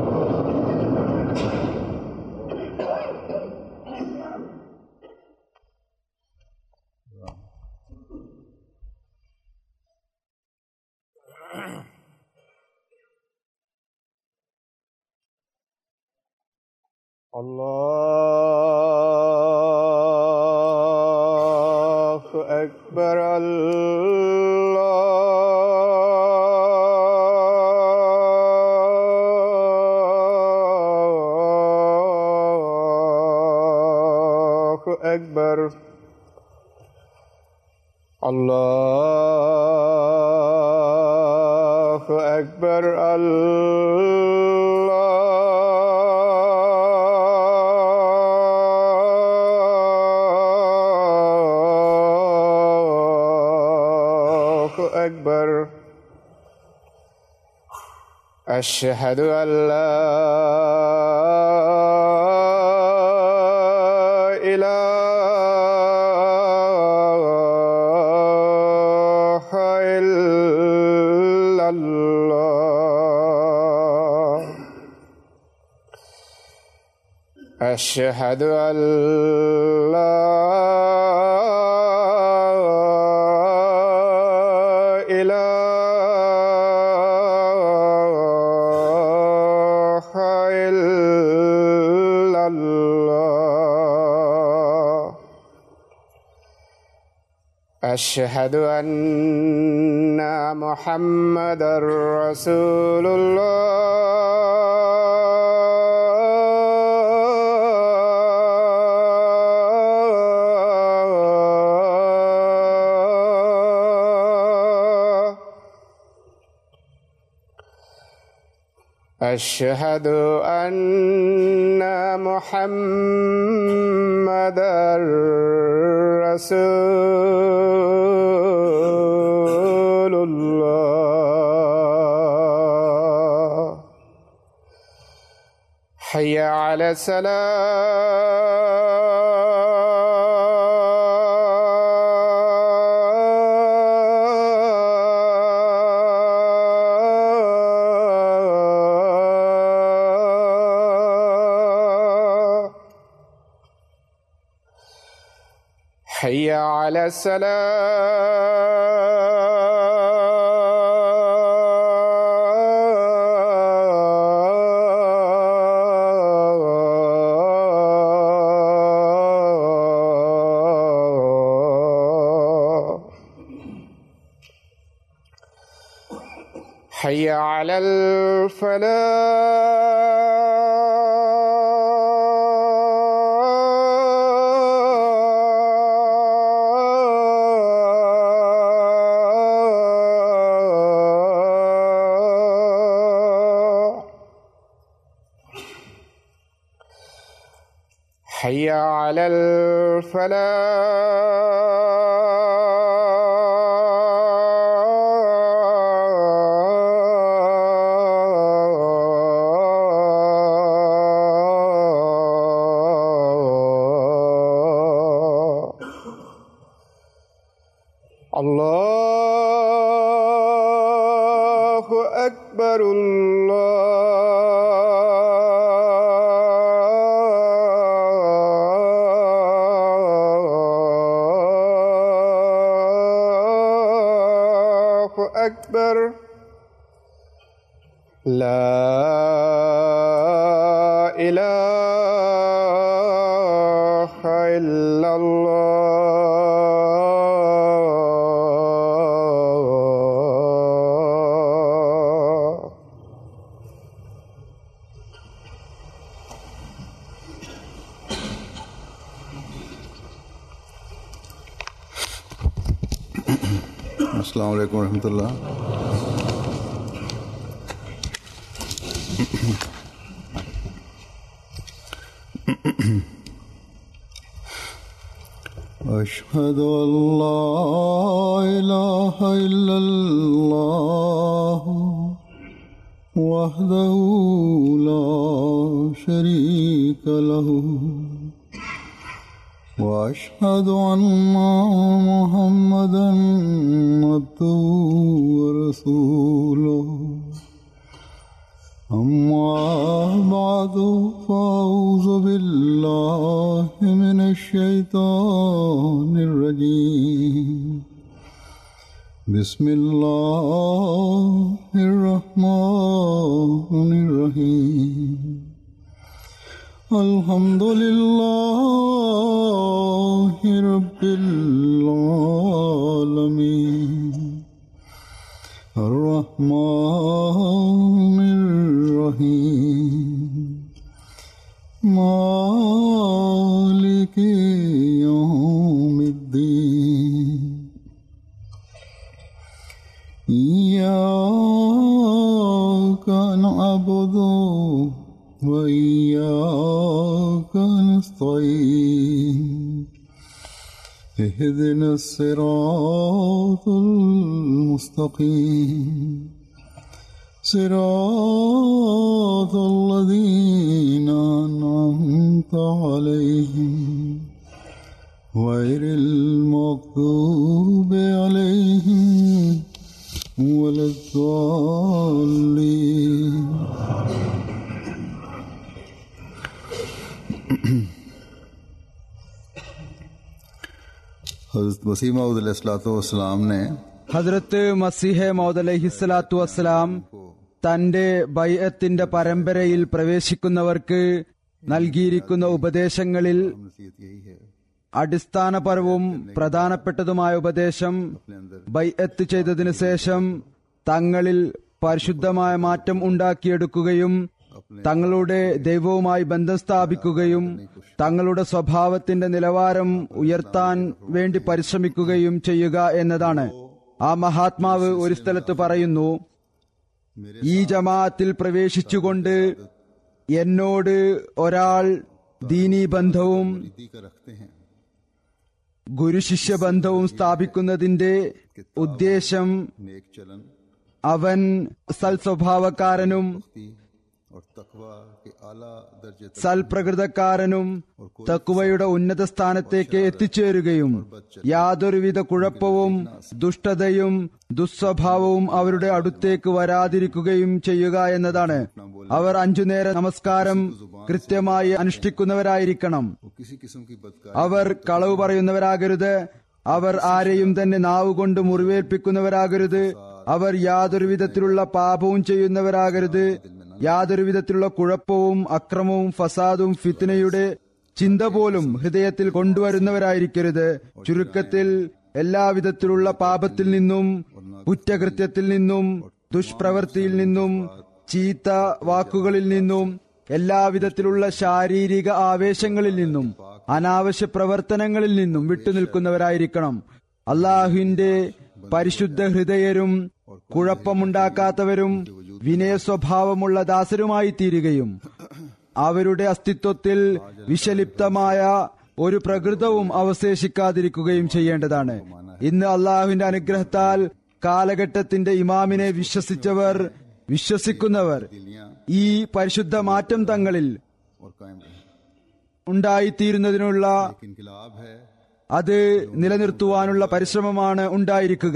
الله أكبر الله أكبر الله أكبر الله أكبر أشهد أن لا إله إلا الله أشهد أن لا إله إلا الله أشهد أن محمدا رسول الله أشهد أن محمدا رسول الله حي على السلام حي على السلام حي على الفلاح حي على الفلاح الله أكبر الله أكبر لا إله إلا الله अस्सलाम वालेकुम रहमतुल्लाह أشهد أن لا إله إلا الله وحده لا شريك له واشهد ان محمدا عبده ورسوله أما بعد فأعوذ بالله من الشيطان الرجيم بسم الله الرحمن الرحيم الحمد لله رب العالمين الرحمن الرحيم مالك يوم الدين إياك نعبد وإياك نستعين اهدنا الصراط المستقيم صراط الذين أنعمت عليهم غير المغضوب عليهم ولا الضالين हजरत वसीम वसलाम ने ഹദ്രത്ത് മസിഹെ മൗദലഹിസ്ലാത്തു വസ്സലാം തന്റെ ബൈഅത്തിന്റെ പരമ്പരയിൽ പ്രവേശിക്കുന്നവർക്ക് നൽകിയിരിക്കുന്ന ഉപദേശങ്ങളിൽ नसीहत यही है അടിസ്ഥാനപരവും പ്രധാനപ്പെട്ടതുമായ ഉപദേശം अपने अंदर ബൈഅത്ത് ചെയ്തതിനു ശേഷം തങ്ങളിൽ പരിശുദ്ധമായ മാറ്റം ഉണ്ടാക്കിയെടുക്കുകയും തങ്ങളുടെ ദൈവവുമായി ബന്ധം സ്ഥാപിക്കുകയും തങ്ങളുടെ സ്വഭാവത്തിന്റെ നിലവാരം ഉയർത്താൻ വേണ്ടി പരിശ്രമിക്കുകയും ചെയ്യുക എന്നതാണ് ആ മഹാത്മാവ് ഒരു സ്ഥലത്ത് പറയുന്നു ഈ ജമാഅത്തിൽ പ്രവേശിച്ചുകൊണ്ട് എന്നോട് ഒരാൾ ദീനീ ബന്ധവും दी का रखते हैं ഗുരുശിഷ്യ ബന്ധവും സ്ഥാപിക്കുന്നതിന്റെ ഉദ്ദേശം नेक चलन അവൻ സൽസ്വഭാവക്കാരനും भक्ति और तकवा के आला दर्जे तक സൽപ്രകൃതക്കാരനും തക്കുവയുടെ ഉന്നത സ്ഥാനത്തേക്ക് എത്തിച്ചേരുകയും യാതൊരുവിധ കുഴപ്പവും ദുഷ്ടതയും ദുസ്വഭാവവും അവരുടെ അടുത്തേക്ക് വരാതിരിക്കുകയും ചെയ്യുക എന്നതാണ് അവർ അഞ്ചുനേര നമസ്കാരം കൃത്യമായി അനുഷ്ഠിക്കുന്നവരായിരിക്കണം वो किसी किस्म की बदकार അവർ കളവ് പറയുന്നവരാകരുത് അവർ ആരെയും തന്നെ നാവുകൊണ്ട് മുറിവേൽപ്പിക്കുന്നവരാകരുത് അവർ യാതൊരു വിധത്തിലുള്ള പാപവും ചെയ്യുന്നവരാകരുത് യാതൊരു വിധത്തിലുള്ള കുഴപ്പവും അക്രമവും ഫസാദും ഫിത്നയുടെ ചിന്ത പോലും ഹൃദയത്തിൽ കൊണ്ടുവരുന്നവരായിരിക്കരുത് ചുരുക്കത്തിൽ എല്ലാവിധത്തിലുള്ള പാപത്തിൽ നിന്നും കുറ്റകൃത്യത്തിൽ നിന്നും ദുഷ്പ്രവൃത്തിയിൽ നിന്നും ചീത്ത വാക്കുകളിൽ നിന്നും എല്ലാവിധത്തിലുള്ള ശാരീരിക ആവേശങ്ങളിൽ നിന്നും അനാവശ്യ പ്രവർത്തനങ്ങളിൽ നിന്നും വിട്ടുനിൽക്കുന്നവരായിരിക്കണം അള്ളാഹുവിന്റെ പരിശുദ്ധ ഹൃദയരും കുഴപ്പമുണ്ടാക്കാത്തവരും വിനയ സ്വഭാവമുള്ള ദാസരുമായി തീരുകയും അവരുടെ അസ്തിത്വത്തിൽ വിഷലിപ്തമായ ഒരു പ്രകൃതവും അവശേഷിക്കാതിരിക്കുകയും ചെയ്യേണ്ടതാണ് ഇന്ന് അള്ളാഹുവിന്റെ അനുഗ്രഹത്താൽ കാലഘട്ടത്തിന്റെ ഇമാമിനെ വിശ്വസിച്ചവർ വിശ്വസിക്കുന്നവർ ഈ പരിശുദ്ധ മാറ്റം തങ്ങളിൽ और कायम रहे ഉണ്ടായിത്തീരുന്നതിനുള്ള इनकलाब है അത് നിലനിർത്തുവാനുള്ള പരിശ്രമമാണ് ഉണ്ടായിരിക്കുക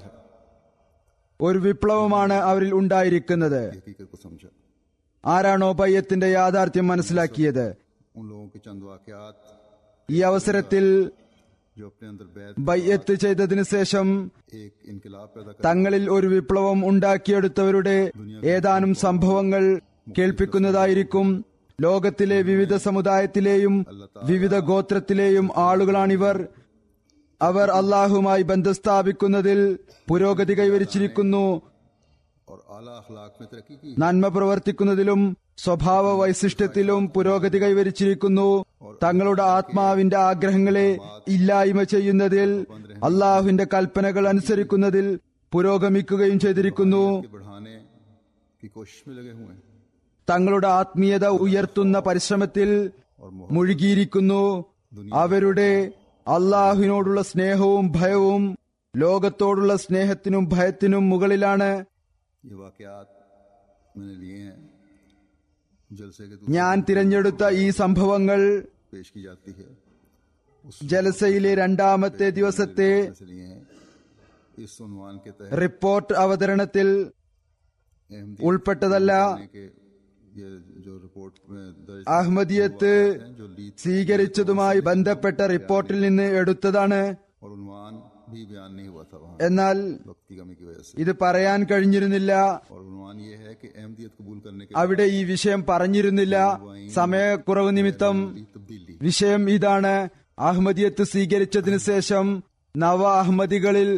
ഒരു വിപ്ലവമാണ് അവരിൽ ഉണ്ടായിരിക്കുന്നത് हकीकत को समझा ആരാണോ ബയ്യത്തിന്റെ യാഥാർത്ഥ്യം മനസ്സിലാക്കിയത് उन लोगों के चंद वाकयात ഈ അവസരത്തിൽ जो अपने अंदर बैत ബയ്യത്ത് ചെയ്തതിനു ശേഷം एक इनकलाब पैदा कर തങ്ങളിൽ ഒരു വിപ്ലവം ഉണ്ടാക്കിയെടുത്തവരുടെ ഏതാനും സംഭവങ്ങൾ കേൾപ്പിക്കുന്നതായിരിക്കും ലോകത്തിലെ വിവിധ സമുദായത്തിലെയും വിവിധ ഗോത്രത്തിലെയും ആളുകളാണിവർ അവർ അള്ളാഹുമായി ബന്ധം സ്ഥാപിക്കുന്നതിൽ പുരോഗതി കൈവരിച്ചിരിക്കുന്നു और आला अखलाक में तरक्की की നന്മ പ്രവർത്തിക്കുന്നതിലും സ്വഭാവ വൈശിഷ്ട്യത്തിലും പുരോഗതി കൈവരിച്ചിരിക്കുന്നു തങ്ങളുടെ ആത്മാവിന്റെ ആഗ്രഹങ്ങളെ ഇല്ലായ്മ ചെയ്യുന്നതിൽ അള്ളാഹുവിന്റെ കൽപ്പനകൾ അനുസരിക്കുന്നതിൽ പുരോഗമിക്കുകയും ചെയ്തിരിക്കുന്നു के बढ़ाने की कोशिश में लगे हुए हैं തങ്ങളുടെ ആത്മീയത ഉയർത്തുന്ന പരിശ്രമത്തിൽ മുഴുകിയിരിക്കുന്നു അവരുടെ അള്ളാഹുവിനോടുള്ള സ്നേഹവും ഭയവും ലോകത്തോടുള്ള സ്നേഹത്തിനും ഭയത്തിനും മുകളിലാണ് ये वाकयात मैंने लिए हैं जलसे के ഞാൻ തിരഞ്ഞെടുത്ത ഈ സംഭവങ്ങൾ पेश की जाती है ജലസയിലെ രണ്ടാമത്തെ ദിവസത്തെ से लिए हैं इस उन्वान के तहत റിപ്പോർട്ട് അവതരണത്തിൽ अहमदी ഉൾപ്പെട്ടതല്ല के ये जो रिपोर्ट में दर्ज അഹമ്മദിയത്ത് हैं जो लीड സ്വീകരിച്ചതുമായി ബന്ധപ്പെട്ട റിപ്പോർട്ടിൽ നിന്ന് എടുത്തതാണ് और उन्वान भी बयान नहीं हुआ था वहाँ എന്നാൽ वक्त की कमी की वजह से ഇത് പറയാൻ കഴിഞ്ഞിരുന്നില്ല और उन्वान ये है कि अहमदियत कबूल करने के അവിടെ ഈ വിഷയം പറഞ്ഞിരുന്നില്ല സമയക്കുറവ് നിമിത്തം बाद तब्दीली വിഷയം ഇതാണ് അഹമ്മദിയത്ത് സ്വീകരിച്ചതിനു ശേഷം നവ അഹമ്മദികളിൽ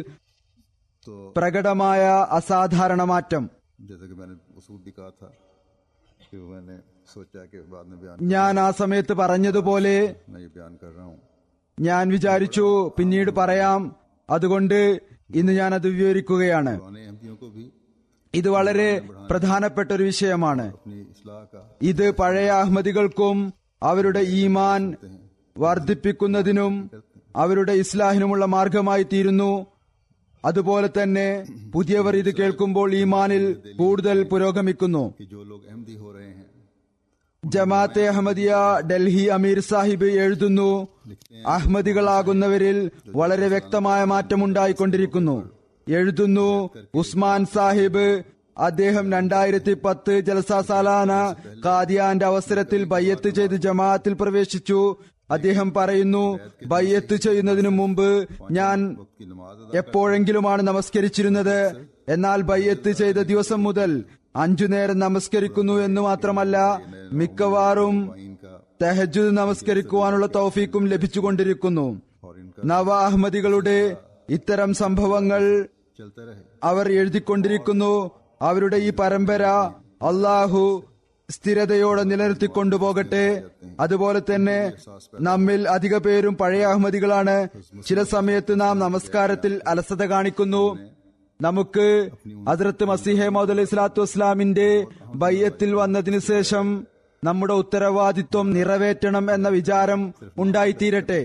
तो പ്രകടമായ അസാധാരണ മാറ്റം जैसा कि मैंने उसूल भी कहा था कि मैंने सोचा कि बाद में बयान ഞാൻ ആ സമയത്ത് പറഞ്ഞതുപോലെ मैं ये बयान कर रहा हूँ ഞാൻ വിചാരിച്ചു പിന്നീട് പറയാം അതുകൊണ്ട് ഇന്ന് ഞാൻ അത് വിവരിക്കുകയാണ് पुराने अहमदियों को भी ഇത് വളരെ പ്രധാനപ്പെട്ട ഒരു വിഷയമാണ് अपनी इसलाह का ഇത് പഴയ അഹമ്മദികൾക്കും അവരുടെ ഈമാൻ വർദ്ധിപ്പിക്കുന്നതിനും അവരുടെ ഇസ്ലാഹിനുമുള്ള മാർഗമായി തീരുന്നു അതുപോലെ തന്നെ പുതിയവർ ഇത് കേൾക്കുമ്പോൾ ഈമാനിൽ കൂടുതൽ പുരോഗമിക്കുന്നു कि जो लोग अहमदी हो रहे हैं ജമാഅത്തെ അഹമ്മദിയ ഡൽഹി അമീർ സാഹിബ് എഴുതുന്നു അഹമ്മദികളാകുന്നവരിൽ വളരെ വ്യക്തമായ മാറ്റമുണ്ടായിക്കൊണ്ടിരിക്കുന്നു എഴുതുന്നു ഉസ്മാൻ സാഹിബ് അദ്ദേഹം രണ്ടായിരത്തി പത്ത് ജലസ സാലാന കാദിയാന്റെ അവസരത്തിൽ ബയ്യത്ത് ചെയ്ത് ജമാഅത്തിൽ പ്രവേശിച്ചു അദ്ദേഹം പറയുന്നു ബയ്യത്ത് ചെയ്യുന്നതിനു മുമ്പ് ഞാൻ वक्त की नमाज अदा എപ്പോഴെങ്കിലുമാണ് നമസ്കരിച്ചിരുന്നത് എന്നാൽ ബയ്യത്ത് ചെയ്ത ദിവസം മുതൽ അഞ്ചു നേരം നമസ്കരിക്കുന്നു എന്ന് മാത്രമല്ല മിക്കവാറും इनका തെഹജുദ് നമസ്കരിക്കുവാനുള്ള തൗഫീക്കും ലഭിച്ചുകൊണ്ടിരിക്കുന്നു और इनका നവ അഹമ്മദികളുടെ ഇത്തരം സംഭവങ്ങൾ चलते रहे അവർ എഴുതിക്കൊണ്ടിരിക്കുന്നു അവരുടെ ഈ പരമ്പര അള്ളാഹു സ്ഥിരതയോടെ നിലനിർത്തിക്കൊണ്ടുപോകട്ടെ അതുപോലെ തന്നെ നമ്മിൽ അധിക പേരും പഴയ അഹമ്മദികളാണ് ചില സമയത്ത് നാം നമസ്കാരത്തിൽ അലസത കാണിക്കുന്നു നമുക്ക് അതിർത്ത് മസിഹെ മൗദ് അലൈഹി സ്വലാത്തു വസ്ലാമിന്റെ ബയ്യത്തിൽ വന്നതിനു ശേഷം നമ്മുടെ ഉത്തരവാദിത്വം നിറവേറ്റണം എന്ന വിചാരം ഉണ്ടായിത്തീരട്ടെ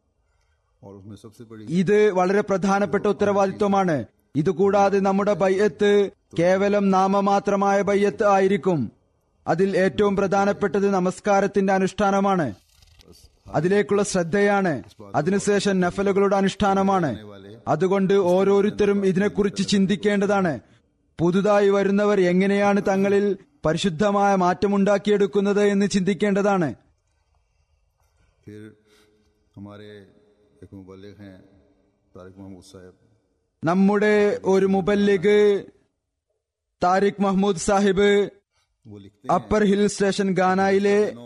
और उसमें सबसे बड़ी ഇത് വളരെ പ്രധാനപ്പെട്ട ഉത്തരവാദിത്വമാണ് ഇതുകൂടാതെ നമ്മുടെ ബയ്യത്ത് കേവലം നാമമാത്രമായ ബയ്യത്ത് ആയിരിക്കും അതിൽ ഏറ്റവും പ്രധാനപ്പെട്ടത് നമസ്കാരത്തിന്റെ അനുഷ്ഠാനമാണ് അതിലേക്കുള്ള ശ്രദ്ധയാണ് അതിനുശേഷം നഫലുകളുടെ അനുഷ്ഠാനമാണ് അതുകൊണ്ട് ഓരോരുത്തരും ഇതിനെക്കുറിച്ച് ചിന്തിക്കേണ്ടതാണ് പുതുതായി വരുന്നവർ എങ്ങനെയാണ് തങ്ങളിൽ പരിശുദ്ധമായ മാറ്റമുണ്ടാക്കിയെടുക്കുന്നത് എന്ന് ചിന്തിക്കേണ്ടതാണ് फिर हमारे एक मुबलिक हैं तारिक महमूद साहब നമ്മുടെ ഒരു മുബല്ലിഗ് താരിഖ് മഹ്മൂദ് സാഹിബ് वो लिखते അപ്പർ ഹിൽ സ്റ്റേഷൻ ഗാനായിലെ हैं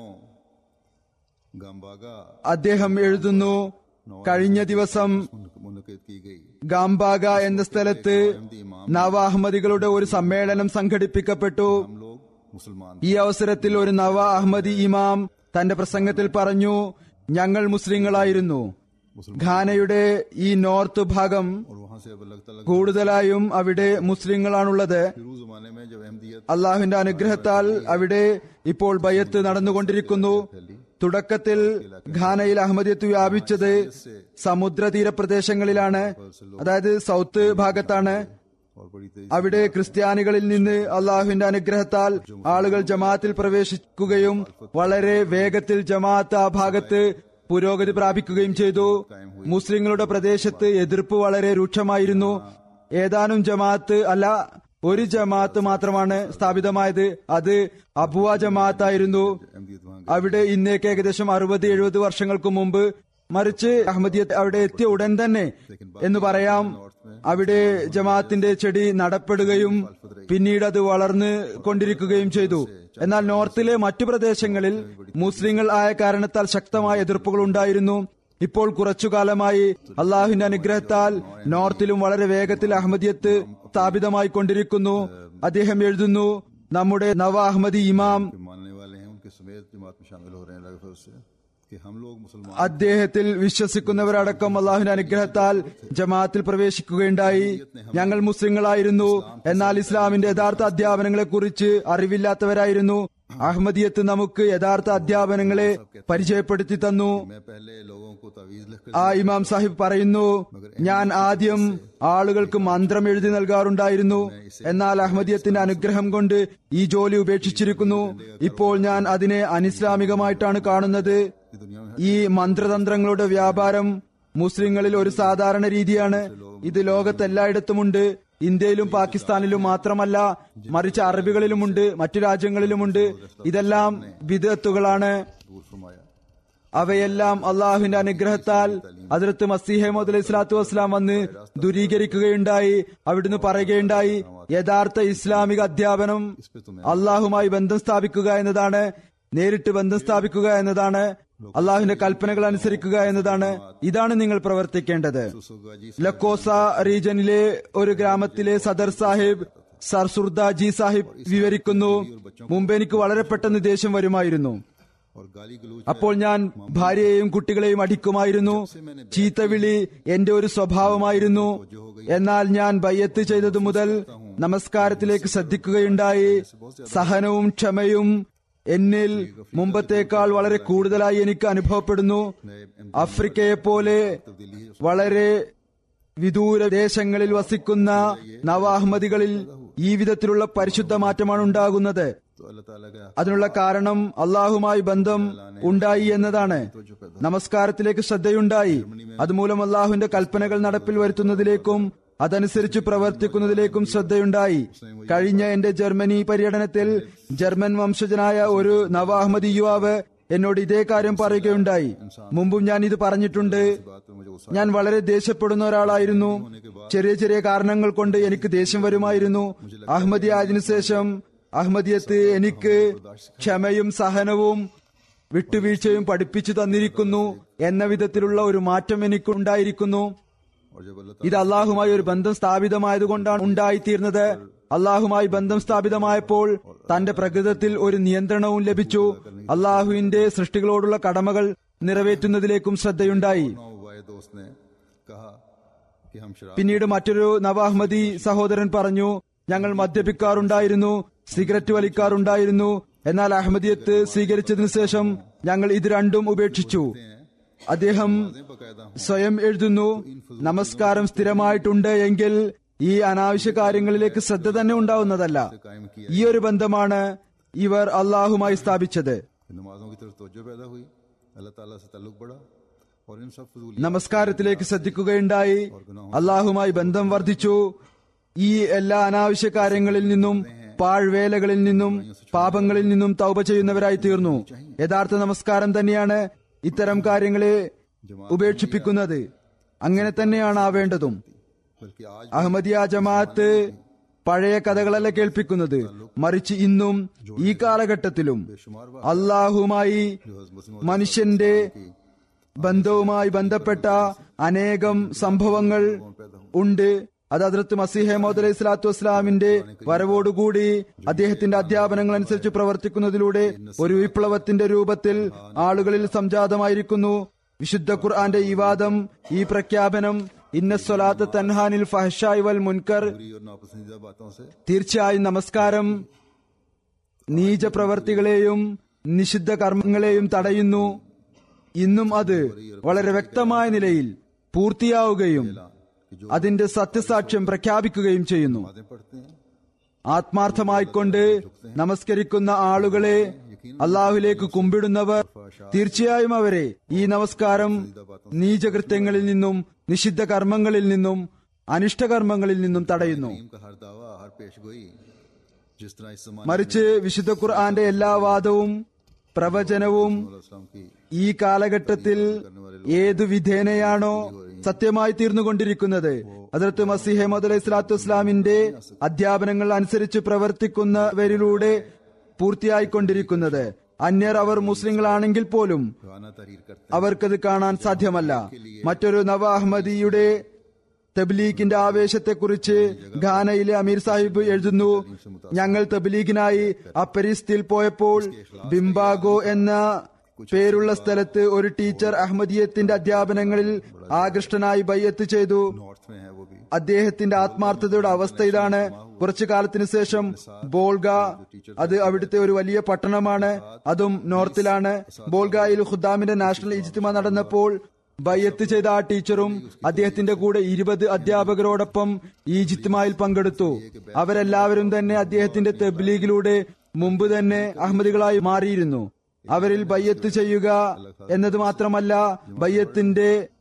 गांबागा അദ്ദേഹം എഴുതുന്നു കഴിഞ്ഞ ദിവസം मुनद की गई ഗാംബാഗ എന്ന സ്ഥലത്ത് നവ അഹമ്മദികളുടെ ഒരു സമ്മേളനം സംഘടിപ്പിക്കപ്പെട്ടു हम लोग मुसलमान ഈ അവസരത്തിൽ ഒരു നവ അഹമ്മദി ഇമാം തന്റെ പ്രസംഗത്തിൽ പറഞ്ഞു ഞങ്ങൾ മുസ്ലിങ്ങളായിരുന്നു ഖാനയുടെ ഈ നോർത്ത് ഭാഗം और वहां से अब अल्लाह ताला കൂടുതലായും അവിടെ മുസ്ലിങ്ങളാണുള്ളത് शुरू जमाने में जब अहमदियत അള്ളാഹുവിന്റെ അനുഗ്രഹത്താൽ അവിടെ ഇപ്പോൾ ബയ്യത്ത് നടന്നുകൊണ്ടിരിക്കുന്നു തുടക്കത്തിൽ ഖാനയിൽ അഹമ്മദിയത്ത് വ്യാപിച്ചത് സമുദ്രതീര പ്രദേശങ്ങളിലാണ് അതായത് സൗത്ത് ഭാഗത്താണ് और बड़ी तेजी അവിടെ ക്രിസ്ത്യാനികളിൽ നിന്ന് അള്ളാഹുവിന്റെ അനുഗ്രഹത്താൽ ആളുകൾ ജമാഅത്തിൽ പ്രവേശിക്കുകയും വളരെ വേഗത്തിൽ ജമാഅത്ത് ആ ഭാഗത്ത് പുരോഗതി പ്രാപിക്കുകയും ചെയ്തു മുസ്ലിങ്ങളുടെ പ്രദേശത്ത് എതിർപ്പ് വളരെ രൂക്ഷമായിരുന്നു ഏതാനും ജമാഅത്ത് അല്ല ഒരു ജമാഅത്ത് മാത്രമാണ് സ്ഥാപിതമായത് അത് അബുവ ജമാഅത്തായിരുന്നു अहमदियत वहां അവിടെ ഇന്നേക്ക് ഏകദേശം അറുപത് എഴുപത് വർഷങ്ങൾക്ക് മുമ്പ് മറിച്ച് അഹമ്മദിയത്ത് അവിടെ എത്തിയ ഉടൻ തന്നെ എന്ന് പറയാം അവിടെ ജമാഅത്തിന്റെ ചെടി നടപ്പെടുകയും പിന്നീട് അത് വളർന്ന് കൊണ്ടിരിക്കുകയും ചെയ്തു എന്നാൽ നോർത്തിലെ മറ്റു പ്രദേശങ്ങളിൽ മുസ്ലിങ്ങൾ ആയ കാരണത്താൽ ശക്തമായ എതിർപ്പുകൾ ഉണ്ടായിരുന്നു ഇപ്പോൾ കുറച്ചു കാലമായി അള്ളാഹുവിന്റെ അനുഗ്രഹത്താൽ നോർത്തിലും വളരെ വേഗത്തിൽ അഹമ്മദിയത്ത് സ്ഥാപിതമായി കൊണ്ടിരിക്കുന്നു അദ്ദേഹം എഴുതുന്നു നമ്മുടെ നവ അഹമ്മദി ഇമാം के मानने वाले हैं उनके समेत जमात में शामिल हो रहे हैं अल्लाह के फजल से कि हम लोग मुसलमान അദ്ദേഹത്തിൽ വിശ്വസിക്കുന്നവരടക്കം അള്ളാഹുവിന്റെ അനുഗ്രഹത്താൽ ജമാഅത്തിൽ പ്രവേശിക്കുകയുണ്ടായി ഞങ്ങൾ മുസ്ലിങ്ങളായിരുന്നു എന്നാൽ ഇസ്ലാമിന്റെ യഥാർത്ഥ അധ്യാപനങ്ങളെ കുറിച്ച് അറിവില്ലാത്തവരായിരുന്നു അഹമ്മദിയത്ത് നമുക്ക് യഥാർത്ഥ അധ്യാപനങ്ങളെ പരിചയപ്പെടുത്തി തന്നു मैं पहले लोगों को तावीज लिख ആ ഇമാം സാഹിബ് പറയുന്നു ഞാൻ ആദ്യം ആളുകൾക്ക് മന്ത്രം എഴുതി നൽകാറുണ്ടായിരുന്നു എന്നാൽ അഹമ്മദിയത്തിന്റെ അനുഗ്രഹം കൊണ്ട് ഈ ജോലി ഉപേക്ഷിച്ചിരിക്കുന്നു ഇപ്പോൾ ഞാൻ അതിനെ അനിസ്ലാമികമായിട്ടാണ് കാണുന്നത് दुनिया में ഈ മന്ത്രതന്ത്രങ്ങളുടെ വ്യാപാരം മുസ്ലിങ്ങളിൽ ഒരു സാധാരണ രീതിയാണ് ഇത് ലോകത്തെല്ലായിടത്തുമുണ്ട് ഇന്ത്യയിലും പാകിസ്ഥാനിലും മാത്രമല്ല മറിച്ച് അറബികളിലുമുണ്ട് മറ്റു രാജ്യങ്ങളിലുമുണ്ട് ഇതെല്ലാം വിദഗ്ധത്തുകളാണ് दूर फरमाया അവയെല്ലാം അള്ളാഹുവിന്റെ അനുഗ്രഹത്താൽ അതിർത്ത് മസീഹമദ് അലൈഹി സ്വലാത്തു വസ്സലാം വന്ന് ദൂരീകരിക്കുകയുണ്ടായി അവിടുന്ന് പറയുകയുണ്ടായി യഥാർത്ഥ ഇസ്ലാമിക അധ്യാപനം അള്ളാഹുമായി ബന്ധം സ്ഥാപിക്കുക എന്നതാണ് നേരിട്ട് ബന്ധം സ്ഥാപിക്കുക എന്നതാണ് അള്ളാഹുവിന്റെ കൽപ്പനകൾ അനുസരിക്കുക എന്നതാണ് ഇതാണ് നിങ്ങൾ പ്രവർത്തിക്കേണ്ടത് सुसुगाजी ലക്കോസ റീജനിലെ ഒരു ഗ്രാമത്തിലെ സദർ സാഹിബ് സർസുർദാജി സാഹിബ് വിവരിക്കുന്നു മുമ്പ് എനിക്ക് വളരെ പെട്ടെന്ന് ദേഷ്യം വരുമായിരുന്നു और गाली गलूच അപ്പോൾ ഞാൻ ഭാര്യയെയും കുട്ടികളെയും അടിക്കുമായിരുന്നു ചീത്തവിളി എന്റെ ഒരു സ്വഭാവമായിരുന്നു എന്നാൽ ഞാൻ ബയ്യത്ത് ചെയ്തതു മുതൽ നമസ്കാരത്തിലേക്ക് ശ്രദ്ധിക്കുകയുണ്ടായി സഹനവും ക്ഷമയും എന്നിൽ മുമ്പത്തേക്കാൾ വളരെ കൂടുതലായി എനിക്ക് അനുഭവപ്പെടുന്നു ആഫ്രിക്കയെപ്പോലെ വളരെ വിദൂര ദേശങ്ങളിൽ വസിക്കുന്ന നവ അഹമ്മദികളിൽ ഈ വിധത്തിലുള്ള പരിശുദ്ധ മാറ്റമാണ് ഉണ്ടാകുന്നത് तो अल्लाह ताला का അതിനുള്ള കാരണം അള്ളാഹുമായി ബന്ധം ഉണ്ടായി എന്നതാണ് നമസ്കാരത്തിലേക്ക് ശ്രദ്ധയുണ്ടായി അതുമൂലം അള്ളാഹുവിന്റെ കൽപ്പനകൾ നടപ്പിൽ വരുത്തുന്നതിലേക്കും അതനുസരിച്ച് പ്രവർത്തിക്കുന്നതിലേക്കും ശ്രദ്ധയുണ്ടായി കഴിഞ്ഞ എന്റെ ജർമ്മനി പര്യടനത്തിൽ ജർമ്മൻ വംശജനായ ഒരു നവ അഹമ്മദി യുവാവ് എന്നോട് ഇതേ കാര്യം പറയുകയുണ്ടായി മുമ്പും ഞാൻ ഇത് പറഞ്ഞിട്ടുണ്ട് बात में मुझे गुस्सा ഞാൻ വളരെ ദേഷ്യപ്പെടുന്ന ഒരാളായിരുന്നു ചെറിയ ചെറിയ കാരണങ്ങൾ കൊണ്ട് എനിക്ക് ദേഷ്യം വരുമായിരുന്നു അഹമ്മദി ആയതിനു ശേഷം അഹമ്മദിയത്ത് എനിക്ക് ക്ഷമയും സഹനവും വിട്ടുവീഴ്ചയും പഠിപ്പിച്ചു തന്നിരിക്കുന്നു എന്ന വിധത്തിലുള്ള ഒരു മാറ്റം എനിക്കുണ്ടായിരിക്കുന്നു और जब अल्लाह ഇത് അള്ളാഹുമായി ഒരു ബന്ധം സ്ഥാപിതമായതുകൊണ്ടാണ് ഉണ്ടായിത്തീർന്നത് അള്ളാഹുമായി ബന്ധം സ്ഥാപിതമായപ്പോൾ തന്റെ പ്രകൃതത്തിൽ ഒരു നിയന്ത്രണവും ലഭിച്ചു അള്ളാഹുവിന്റെ സൃഷ്ടികളോടുള്ള കടമകൾ നിറവേറ്റുന്നതിലേക്കും ശ്രദ്ധയുണ്ടായി ताला वाय दोस्त ने कहा कि हम शराब പിന്നീട് മറ്റൊരു നവ അഹമ്മദി സഹോദരൻ പറഞ്ഞു ഞങ്ങൾ മദ്യപിക്കാറുണ്ടായിരുന്നു സിഗരറ്റ് വലിക്കാറുണ്ടായിരുന്നു എന്നാൽ അഹമ്മദിയത്ത് സ്വീകരിച്ചതിനു ശേഷം ഞങ്ങൾ ഇത് രണ്ടും ഉപേക്ഷിച്ചു അദ്ദേഹം बकायदा സ്വയം എഴുതുന്നു നമസ്കാരം സ്ഥിരമായിട്ടുണ്ട് എങ്കിൽ ഈ അനാവശ്യ കാര്യങ്ങളിലേക്ക് ശ്രദ്ധ തന്നെ ഉണ്ടാവുന്നതല്ല कायम किया ഈ ഒരു ബന്ധമാണ് ഇവർ അള്ളാഹുമായി സ്ഥാപിച്ചത് नमाजों की तरफ तवज्जो पैदा हुई अल्लाह ताला से ताल्लुक बढ़ा और इन सब फजूल നമസ്കാരത്തിലേക്ക് ശ്രദ്ധിക്കുകയുണ്ടായി അള്ളാഹുമായി ബന്ധം വർദ്ധിച്ചു ഈ എല്ലാ അനാവശ്യ കാര്യങ്ങളിൽ നിന്നും പാഴ്വേലകളിൽ നിന്നും പാപങ്ങളിൽ നിന്നും തൗപ ചെയ്യുന്നവരായി തീർന്നു യഥാർത്ഥ നമസ്കാരം തന്നെയാണ് ഇത്തരം കാര്യങ്ങളെ ഉപേക്ഷിപ്പിക്കുന്നത് അങ്ങനെ തന്നെയാണ് ആവേണ്ടതും बल्कि आज അഹമ്മദിയ ജമാഅത്ത് പഴയ കഥകളല്ല കേൾപ്പിക്കുന്നത് മറിച്ച് ഇന്നും ഈ കാലഘട്ടത്തിലും അള്ളാഹുമായി മനുഷ്യന്റെ ബന്ധവുമായി ബന്ധപ്പെട്ട അനേകം സംഭവങ്ങൾ ഉണ്ട് അത് അതിർത്ത് മസീഹ മോദ് അലൈഹി സ്വലാത്തു വസ്സലാമിന്റെ വരവോടുകൂടി അദ്ദേഹത്തിന്റെ അധ്യാപനങ്ങൾ അനുസരിച്ച് പ്രവർത്തിക്കുന്നതിലൂടെ ഒരു വിപ്ലവത്തിന്റെ രൂപത്തിൽ ആളുകളിൽ സംജാതമായിരിക്കുന്നു വിശുദ്ധ ഖുർആന്റെ ഈ വാദം ഈ പ്രഖ്യാപനം ഇന്ന സ്വലാത്ത് തൻഹാനിൽ ഫഹഷായ് വൽ മുൻകർ बुरी और नापसंदीदा बातों से തീർച്ചയായും നമസ്കാരം നീച പ്രവർത്തികളെയും നിഷിദ്ധ കർമ്മങ്ങളെയും തടയുന്നു ഇന്നും അത് വളരെ വ്യക്തമായ നിലയിൽ പൂർത്തിയാവുകയും അതിന്റെ സത്യസാക്ഷ്യം പ്രഖ്യാപിക്കുകയും ചെയ്യുന്നു नमाजें पढ़ते हैं ആത്മാർത്ഥമായിക്കൊണ്ട് നമസ്കരിക്കുന്ന ആളുകളെ അള്ളാഹുലേക്ക് കുമ്പിടുന്നവർ തീർച്ചയായും അവരെ ഈ നമസ്കാരം നീചകൃത്യങ്ങളിൽ നിന്നും നിഷിദ്ധ കർമ്മങ്ങളിൽ നിന്നും അനിഷ്ടകർമ്മങ്ങളിൽ നിന്നും തടയുന്നു करीम का हर दावा हर पेशगोई जिस तरह इस जमाने മറിച്ച് വിശുദ്ധ ഖുർആന്റെ എല്ലാ വാദവും പ്രവചനവും में इस्लाम की ഈ കാലഘട്ടത്തിൽ ഏതു വിധേനയാണോ സത്യമായി തീർന്നുകൊണ്ടിരിക്കുന്നത് അതിർത്ത് മസിഹമദ് അലൈഹി സ്വലാത്തു വസ്സലാമിന്റെ അധ്യാപനങ്ങൾ അനുസരിച്ച് പ്രവർത്തിക്കുന്നവരിലൂടെ പൂർത്തിയായിക്കൊണ്ടിരിക്കുന്നത് അന്യർ അവർ മുസ്ലിങ്ങളാണെങ്കിൽ പോലും गाना तहरीर करते അവർക്കത് കാണാൻ സാധ്യമല്ല മറ്റൊരു നവ അഹമ്മദിയുടെ തബ്ലീഗിന്റെ ആവേശത്തെക്കുറിച്ച് ഘാനയിലെ അമീർ സാഹിബ് എഴുതുന്നു ഞങ്ങൾ തബ്ലീഗിനായി അപ്പരിസ്തിൽ പോയപ്പോൾ ബിംബാഗോ എന്ന പേരുള്ള സ്ഥലത്ത് ഒരു ടീച്ചർ അഹമ്മദിയത്തിന്റെ അധ്യാപനങ്ങളിൽ ആകൃഷ്ടനായി ബയ്യത്ത് ചെയ്തു नॉर्थ में है वो भी അദ്ദേഹത്തിന്റെ ആത്മാർത്ഥതയുടെ അവസ്ഥ ഇതാണ് കുറച്ചു കാലത്തിന് ശേഷം ബോൾഗ അത് അവിടുത്തെ ഒരു വലിയ പട്ടണമാണ് അതും നോർത്തിലാണ് ബോൾഗായിൽ ഖുദ്ദാമിന്റെ നാഷണൽ ഇജ്തിമ നടന്നപ്പോൾ ബയ്യത്ത് ചെയ്ത ആ ടീച്ചറും അദ്ദേഹത്തിന്റെ കൂടെ ഇരുപത് അധ്യാപകരോടൊപ്പം ഈ ജിത്മായിൽ പങ്കെടുത്തു അവരെല്ലാവരും തന്നെ അദ്ദേഹത്തിന്റെ തെബ്ലീഗിലൂടെ മുമ്പ് തന്നെ അഹമ്മദികളായി മാറിയിരുന്നു അവരിൽ ബയ്യത്ത് ചെയ്യുക എന്നത് മാത്രമല്ല ബയ്യത്തിന്റെ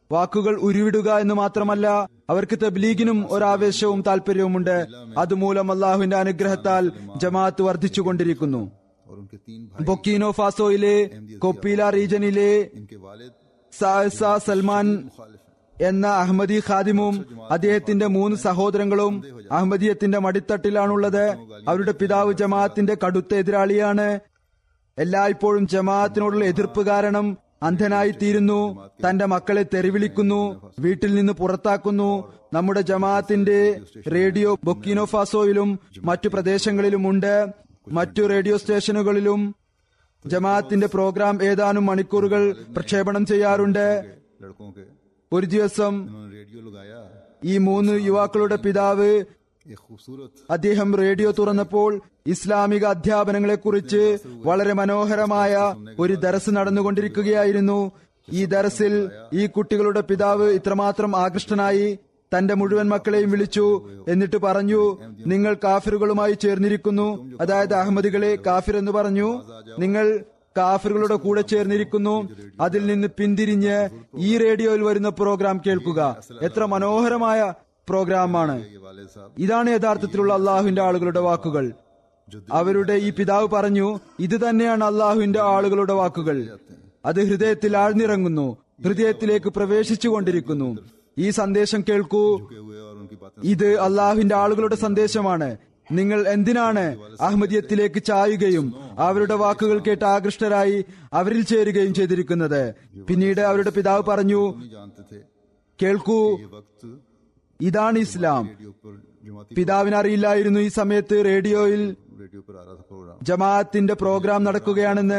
വാക്കുകൾ ഉരുവിടുക എന്ന് മാത്രമല്ല അവർക്ക് തബ്ലീഗിനും ഒരാവേശവും താല്പര്യവുമുണ്ട് അതുമൂലം അള്ളാഹുവിന്റെ അനുഗ്രഹത്താൽ ജമാഅത്ത് വർദ്ധിച്ചുകൊണ്ടിരിക്കുന്നു और उनके तीन भाई ബൊക്കീനോ ഫാസോയിലെ കൊപ്പീല റീജനിലെ इनके वालिद സായസ സൽമാൻ मुखालिफ हैं എന്ന അഹമ്മദി ഖാദിമും അദ്ദേഹത്തിന്റെ മൂന്ന് സഹോദരങ്ങളും അഹമ്മദിയത്തിന്റെ മടിത്തട്ടിലാണുള്ളത് അവരുടെ പിതാവ് ജമാഅത്തിന്റെ കടുത്ത എതിരാളിയാണ് എല്ലായ്പ്പോഴും ജമാഅത്തിനോടുള്ള എതിർപ്പ് കാരണം അന്ധനായി തീരുന്നു തന്റെ മക്കളെ തെറിവിളിക്കുന്നു വീട്ടിൽ നിന്ന് പുറത്താക്കുന്നു നമ്മുടെ ജമാഅത്തിന്റെ റേഡിയോ ബൊക്കീനോ ഫാസോയിലും മറ്റു പ്രദേശങ്ങളിലുമുണ്ട് മറ്റു റേഡിയോ സ്റ്റേഷനുകളിലും ജമാഅത്തിന്റെ പ്രോഗ്രാം ഏതാനും മണിക്കൂറുകൾ പ്രക്ഷേപണം ചെയ്യാറുണ്ട് लड़कों के ഒരു ദിവസം उन्होंने रेडियो लगाया ഈ മൂന്ന് യുവാക്കളുടെ പിതാവ് एक खूबसूरत അദ്ദേഹം റേഡിയോ തുറന്നപ്പോൾ ഇസ്ലാമിക അധ്യാപനങ്ങളെക്കുറിച്ച് വളരെ മനോഹരമായ ഒരു ദരസ് നടന്നുകൊണ്ടിരിക്കുകയായിരുന്നു ഈ ദരസിൽ ഈ കുട്ടികളുടെ പിതാവ് ഇത്രമാത്രം ആകൃഷ്ടനായി തന്റെ മുഴുവൻ മക്കളെയും വിളിച്ചു എന്നിട്ട് പറഞ്ഞു നിങ്ങൾ കാഫിറുകളുമായി ചേർന്നിരിക്കുന്നു അതായത് അഹമ്മദികളെ കാഫിർ എന്ന് പറഞ്ഞു നിങ്ങൾ കാഫിറുകളുടെ കൂടെ ചേർന്നിരിക്കുന്നു അതിൽ നിന്ന് പിന്തിരിഞ്ഞ് ഈ റേഡിയോയിൽ വരുന്ന പ്രോഗ്രാം കേൾക്കുക എത്ര മനോഹരമായ പ്രോഗ്രാമാണ് ये वालिद साहब ഇതാണ് യഥാർത്ഥത്തിലുള്ള അള്ളാഹുവിന്റെ ആളുകളുടെ വാക്കുകൾ അവരുടെ ഈ പിതാവ് പറഞ്ഞു ഇത് തന്നെയാണ് അള്ളാഹുവിന്റെ ആളുകളുടെ വാക്കുകൾ അത് ഹൃദയത്തിൽ ആഴ്ന്നിറങ്ങുന്നു ഹൃദയത്തിലേക്ക് പ്രവേശിച്ചു കൊണ്ടിരിക്കുന്നു ഈ സന്ദേശം കേൾക്കൂ झुके हुए और उनकी बातें ഇത് അള്ളാഹുവിന്റെ ആളുകളുടെ സന്ദേശമാണ് നിങ്ങൾ എന്തിനാണ് അഹമ്മദിയത്തിലേക്ക് ചായുകയും അവരുടെ വാക്കുകൾ കേട്ട് ആകൃഷ്ടരായി അവരിൽ ചേരുകയും ചെയ്തിരിക്കുന്നത് പിന്നീട് അവരുടെ പിതാവ് പറഞ്ഞു नहीं जानते थे കേൾക്കൂ ये वक्त ഇതാണ് ഇസ്ലാം रेडियो पर जमाती പിതാവിന് അറിയില്ലായിരുന്നു ഈ സമയത്ത് റേഡിയോയിൽ रेडियो पर आ रहा था प्रोग्राम ജമാഅത്തിന്റെ പ്രോഗ്രാം നടക്കുകയാണെന്ന്